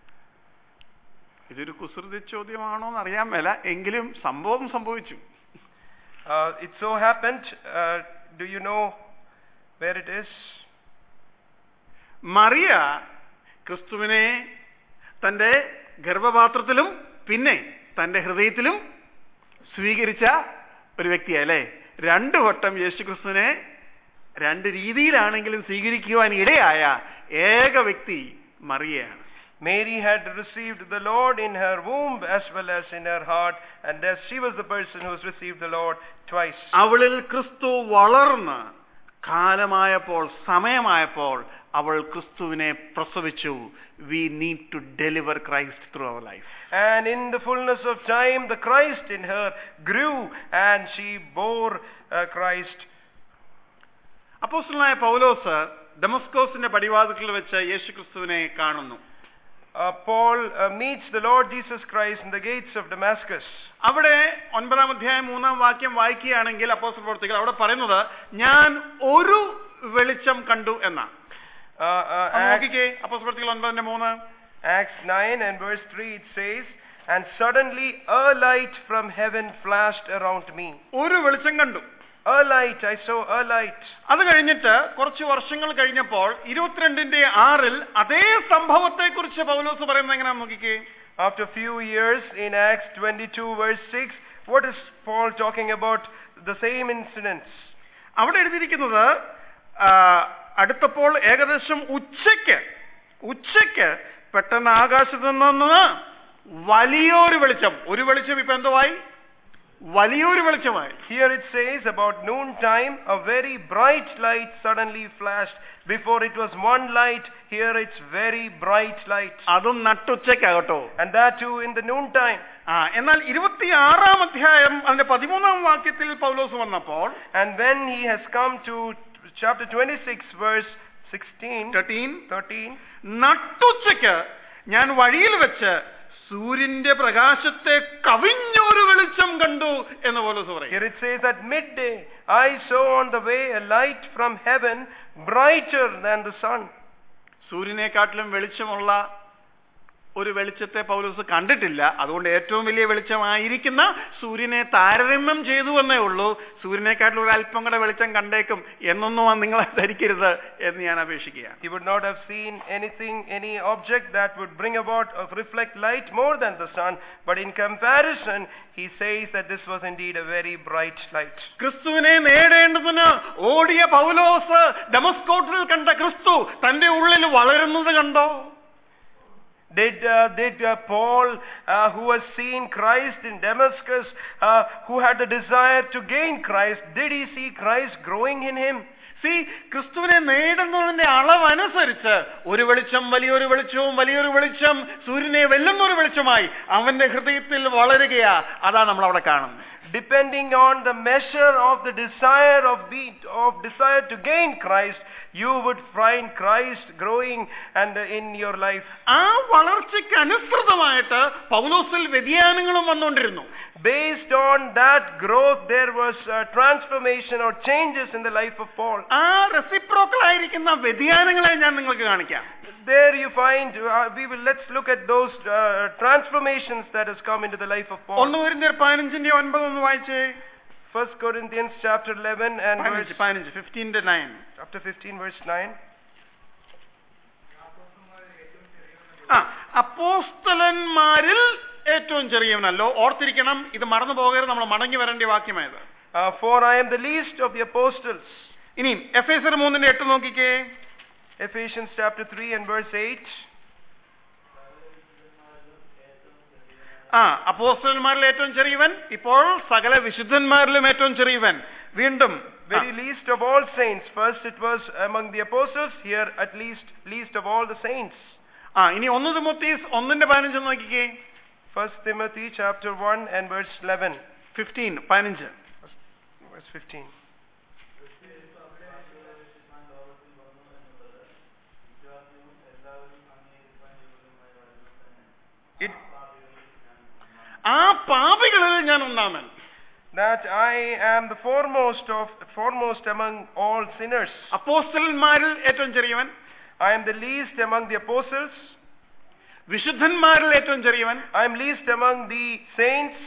ഇതൊരു കുസൃതി ചോദ്യമാണോ എന്ന് അറിയാൻ മേല എങ്കിലും സംഭവം സംഭവിച്ചു Uh, it so happened, uh, do you know where it is? Mariya ക്രിസ്തുവിനെ തന്റെ ഗർഭപാത്രത്തിലും പിന്നെ തന്റെ ഹൃദയത്തിലും സ്വീകരിച്ച ഒരു വ്യക്തിയല്ലേ രണ്ടു വട്ടം യേശു ക്രിസ്തുവിനെ രണ്ട് രീതിയിലാണെങ്കിലും സ്വീകരിക്കുവാൻ ഇടയായ ഏക വ്യക്തി മറിയയാണ് Mary had received the Lord in her womb as well as in her heart, and thus she was the person who has received the Lord twice. അവളിൽ ക്രിസ്തു വളർന്ന് കാലമായപ്പോൾ സമയമായപ്പോൾ അവൾ ക്രിസ്തുവിനെ പ്രസവിച്ചു we need to deliver Christ through our life And in the fullness of time, the Christ in her grew, and she bore uh, Christ. അപ്പോസ്റ്റലായ പൗലോസ് ഡെമസ്കോസിന്റെ പടിവാതിക്കൽ വെച്ച് യേശു ക്രിസ്തുവിനെ കാണുന്നു Uh, Paul uh, meets the Lord Jesus Christ in the gates of Damascus. അവിടെ ഒൻപതാം അധ്യായം മൂന്നാം വാക്യം വായിക്കുകയാണെങ്കിൽ അപ്പോസ്റ്റൽ പ്രവർത്തികൾ അവിടെ പറയുന്നത് ഞാൻ ഒരു വെളിച്ചം കണ്ടു എന്നാണ് Uh, uh, ഒന്ന് Acts, നോക്കിക്കേ അപ്പോസ്റ്റൽ പ്രവർത്തികൾ ഒൻപതിന്റെ മൂന്ന് Acts 9 and verse 3 it says, And suddenly a light from heaven flashed around me. ഒരു വെളിച്ചം കണ്ടു A light, I saw a light. അത് കഴിഞ്ഞിട്ട് കുറച്ച് വർഷങ്ങൾ കഴിഞ്ഞപ്പോൾ ഇരുപത്തിരണ്ടിന്റെ ആറിൽ അതേ സംഭവത്തെ കുറിച്ച് പൗലോസ് പറയുന്നത് എങ്ങനെയാണെന്ന് നോക്കിക്കേ After a few years in Acts 22 verse 6, what is Paul talking about? The same incidents. അവിടെ എഴുതിയിരിക്കുന്നത് ആ, അടുത്തപ്പോൾ ഏകദേശം ഉച്ചയ്ക്ക് ഉച്ചയ്ക്ക് പെട്ടെന്ന് ആകാശത്ത് നിന്ന് വലിയൊരു വെളിച്ചം ഒരു വെളിച്ചം ഇപ്പൊ എന്തുവായി വലിയൊരു വെളിച്ചമായി Here it says about noontime, a very bright light suddenly flashed. Before it was one light, here it's very bright light. അതും നട്ടുച്ചയ്ക്കാകട്ടോ And that too in the noontime. ആ എന്നാൽ ഇരുപത്തിയാറാം അധ്യായം അതിന്റെ പതിമൂന്നാം വാക്യത്തിൽ പൗലോസ് വന്നപ്പോൾ And when he has come to chapter 26 verse 16, thirteen 13, നട്ടുച്ചയ്ക്ക് ഞാൻ വഴിയിൽ വെച്ച് സൂര്യന്റെ പ്രകാശത്തെ കവിഞ്ഞൊരു വെളിച്ചം കണ്ടു എന്ന് പൗലോസ് പറയും here it says at midday, I saw on the way a light from heaven brighter than the sun. സൂര്യനെക്കാട്ടിലും വെളിച്ചമുള്ള ഒരു വെളിച്ചത്തെ പൗലോസ് കണ്ടിട്ടില്ല അതുകൊണ്ട് ഏറ്റവും വലിയ വെളിച്ചമായിരിക്കുന്ന സൂര്യനെ താരതമ്യം ചെയ്തു എന്നേ ഉള്ളൂ സൂര്യനെക്കാട്ടിലും ഒരു അല്പം കൂടെ വെളിച്ചം കണ്ടേക്കും എന്നൊന്നും നിങ്ങളെ ധരിക്കരുത് എന്ന് ഞാൻ അപേക്ഷിക്കുക He would not have seen anything, any object that would bring about or reflect light more than the sun. But in comparison, he says that this was indeed a very bright light. ക്രിസ്തുവിനെ നേടേണ്ടതിന് ഓടിയ പൗലോസ് ഡെമസ്കോട്ടിൽ കണ്ട ക്രിസ്തു തന്റെ ഉള്ളിൽ വളരുന്നത് കണ്ടോ Did, uh, did uh, Paul, uh, who has seen Christ in Damascus, uh, who had the desire to gain Christ, did he see Christ growing in him? See ക്രിസ്തുവിനെ നേടുന്നതിന്റെ അളവനുസരിച്ച് ഒരു വെളിച്ചം വലിയൊരു വെളിച്ചവും വലിയൊരു വെളിച്ചം സൂര്യനെ വെല്ലുന്ന ഒരു വെളിച്ചമായി അവന്റെ ഹൃദയത്തിൽ വളരുകയാ അതാ നമ്മൾ അവിടെ കാണുന്നത് Depending on the measure of the desire of, be, of desire to gain Christ, you would find Christ growing and uh, in your life. ആ വളർച്ചയ്ക്ക് അനുസൃതമായിട്ട് പൗലോസിൽ വ്യതിയാനങ്ങളും വന്നുകൊണ്ടിരുന്നു Based on that growth, there was uh, transformation or changes in the life of Paul. ആ reciprocal ആയിരിക്കുന്ന വ്യതിയാനങ്ങളെ ഞാൻ നിങ്ങൾക്ക് കാണിക്കാം There you find, uh, we will, let's look at those uh, transformations that has come into the life of Paul. ഒന്ന് വരുന്ന പതിനഞ്ചിന്റെ ഒൻപത് ഒന്ന് വായിച്ചേ 1 Corinthians chapter 11 and verse, പതിനഞ്ച് പതിനഞ്ച് ഫിഫ്റ്റീൻ്റെ നയൻ chapter 15 verse 9. ആ അപ്പോസ്തലന്മാരിൽ ഏറ്റവും ചെറിയവനല്ലോ ഓർത്തിരിക്കണം ഇത് മറന്നു പോകരുത് നമ്മൾ മടങ്ങി വരേണ്ട വാക്യമായത് Uh, for I am the least of the apostles. ഇനിയും എഫ് എസ് മൂന്നിന്റെ എട്ട് നോക്കിക്കേ Ephesians chapter 3 and verse 8. ആ അപ്പോസ്തലന്മാരിൽ ഏറ്റവും ചെറിയവൻ ഇപ്പോൾ സകല വിശുദ്ധന്മാരിലും ഏറ്റവും ചെറിയവൻ വീണ്ടും ആ, Very least of all saints. First it was among the apostles, here at least least of all the saints. ആ ഇനി ഒന്ന് തിമോത്തീസ് ഒന്നിന്റെ പതിനഞ്ച് നോക്കിക്കേ 1 Timothy chapter 1 and verse 11. Fifteen പതിനഞ്ച് Verse 15. It, ആ പാപികളിൽ ഞാൻ ഒന്നാമൻ that I am the foremost of foremost among all sinners. അപ്പോസ്തലന്മാരിൽ ഏറ്റവും ചെറിയവൻ I am the least among the apostles. വിശുദ്ധന്മാരിൽ ഏറ്റവും ചെറിയവൻ I am least among the saints.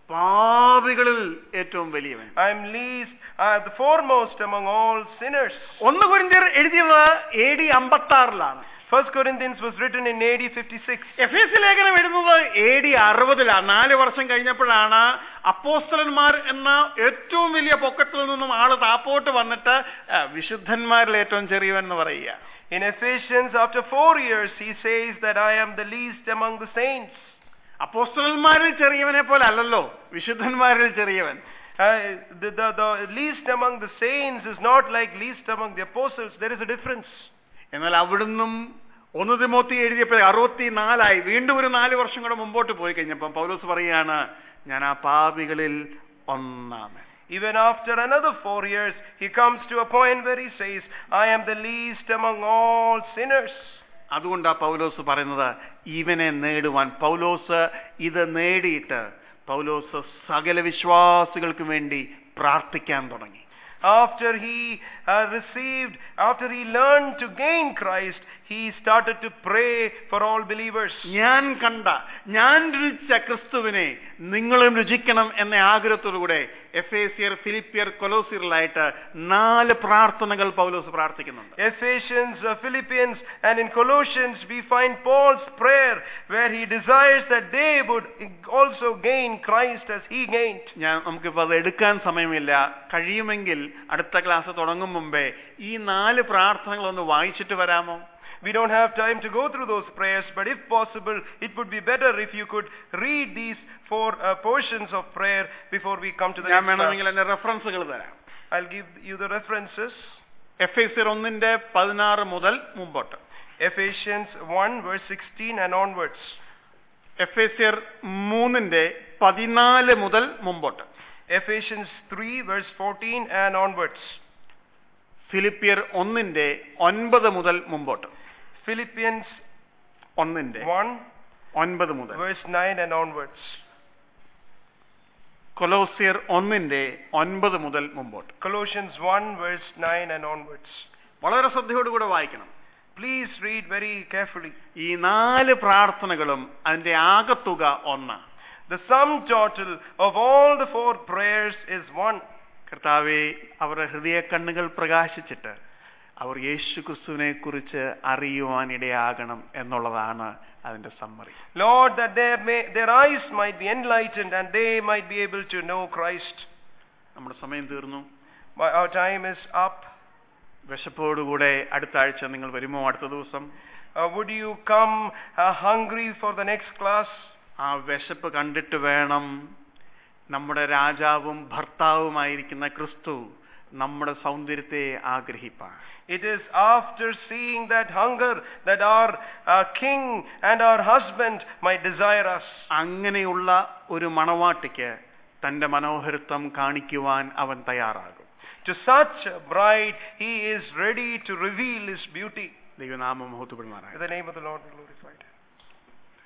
പാപികളിൽ ഏറ്റവും വലിയവൻ I am least, uh, the foremost among all sinners. ഒന്ന് കുരിന്തിയർ എഴുതിയത് A D അമ്പത്തി ആറിലാണ് First Corinthians was written in AD 56. എഫ് എസ് ലേഖനം എഴുതുന്നത് എ ഡി അറുപതിലാണ് നാല് വർഷം കഴിഞ്ഞപ്പോഴാണ് അപ്പോസ്തലന്മാർ എന്ന ഏറ്റവും വലിയ പൊക്കത്തിൽ നിന്നും ആള് താപ്പോട്ട് വന്നിട്ട് ആ, വിശുദ്ധന്മാരിൽ ഏറ്റവും ചെറിയവൻ എന്ന് പറയുക In Ephesians, after four years, he says that I am the least among the saints. അപ്പോസ്തലന്മാരിൽ ചെറിയവനെ പോലെ അല്ലല്ലോ വിശുദ്ധന്മാരിൽ ചെറിയവൻ Uh, the, the, the least among the saints is not like least among the apostles. There is a difference. എന്നാൽ അവിടുന്നും ഒന്ന് Timothy എഴുതിയപ്പോൾ അറുപത്തി നാലായി വീണ്ടും ഒരു നാല് വർഷം കൂടെ മുമ്പോട്ട് പോയി കഴിഞ്ഞപ്പം പൗലോസ് പറയുകയാണ് ഞാൻ ആ പാപികളിൽ ഒന്നാമൻ Even after another four years, he comes to a point where he says, I am the least among all sinners. അതുകൊണ്ടാ പൗലോസ് പറയുന്നത് ഇവനെ നേടുവാൻ പൗലോസ് ഇത് നേടിയിട്ട് പൗലോസ് സകല വിശ്വാസികൾക്കും വേണ്ടി പ്രാർത്ഥിക്കാൻ തുടങ്ങി After he uh, received, after he learned to gain Christ, he started to pray for all believers. ഞാൻ കണ്ട ഞാൻ രുചിച്ച ക്രിസ്തുവിനെ നിങ്ങളും രുചിക്കണം എന്ന ആഗ്രഹത്തോടുകൂടെ എഫ് എ സിയർ ഫിലിപ്പിയർ കൊലോസിയറിലായിട്ട് നാല് പ്രാർത്ഥനകൾ പൗലോസ് പ്രാർത്ഥിക്കുന്നുണ്ട് Ephesians, uh, Philippians, and in Colossians, we find Paul's prayer where he desires that they would also gain Christ as he gained. ഞാൻ നമുക്കിപ്പോൾ അത് എടുക്കാൻ സമയമില്ല കഴിയുമെങ്കിൽ അടുത്ത ക്ലാസ് തുടങ്ങും മുമ്പേ ഈ നാല് പ്രാർത്ഥനകൾ ഒന്ന് വായിച്ചിട്ട് വരാമോ We don't have time to go through those prayers, but if possible, it would be better if you could read these four uh, portions of prayer before we come to the ഞാൻ next class. വേണമെങ്കിൽ എന്റെ റെഫറൻസുകൾ തരാം I'll give you the references. എഫ് എസ് സിർ ഒന്നിന്റെ പതിനാറ് മുതൽ മുമ്പോട്ട് Ephesians 1 verse 16 and onwards. എഫ് എസ് സിർ മൂന്നിന്റെ പതിനാല് മുതൽ മുമ്പോട്ട് Ephesians 3 verse 14 and onwards. ഫിലിപ്പിയർ ഒന്നിന്റെ ഒൻപത് മുതൽ മുമ്പോട്ട് Philippians ഒന്നിന്റെ 1 ഒൻപത് മുതൽ verse 9 and onwards. കൊലോസിയർ ഒന്നിന്റെ ഒൻപത് മുതൽ മുമ്പോട്ട് Colossians 1 verse 9 and onwards. വളരെ ശ്രദ്ധയോടുകൂടെ വായിക്കണം Please read very carefully. ഈ നാല് പ്രാർത്ഥനകളും അതിന്റെ ആകത്തുക ഒന്ന് The sum total of all the four prayers is one. കർത്താവെ അവരുടെ ഹൃദയ കണ്ണുകൾ പ്രകാശിച്ചിട്ട് അവർ യേശു ക്രിസ്തുവിനെ കുറിച്ച് അറിയുവാൻ ഇടയാകണം എന്നുള്ളതാണ് അതിന്റെ summary Lord, that their, may, their eyes might be enlightened and they might be able to know Christ. നമ്മുടെ സമയം തീർന്നു My, our time is up. വിശപ്പോടുകൂടെ അടുത്ത ആഴ്ച നിങ്ങൾ വരുമോ അടുത്ത ദിവസം Uh, would you come uh, hungry for the next class? ആ വിശപ്പ് കണ്ടിട്ട് വേണം നമ്മുടെ രാജാവും ഭർത്താവുമായിരിക്കുന്ന ക്രിസ്തു നമ്മുടെ സൗന്ദര്യത്തെ ആഗ്രഹിപ്പാൻ It is after seeing that hunger that our uh, king and our husband might desire us. അങ്ങനെയുള്ള ഒരു മണവാട്ടിക്ക് തന്റെ മനോഹരത്വം കാണിക്കുവാൻ അവൻ തയ്യാറാകും To such a bride, he is ready to reveal his beauty. ദൈവനാമം മഹത്വപ്പെടുമാറായി In the name of the Lord be glorified.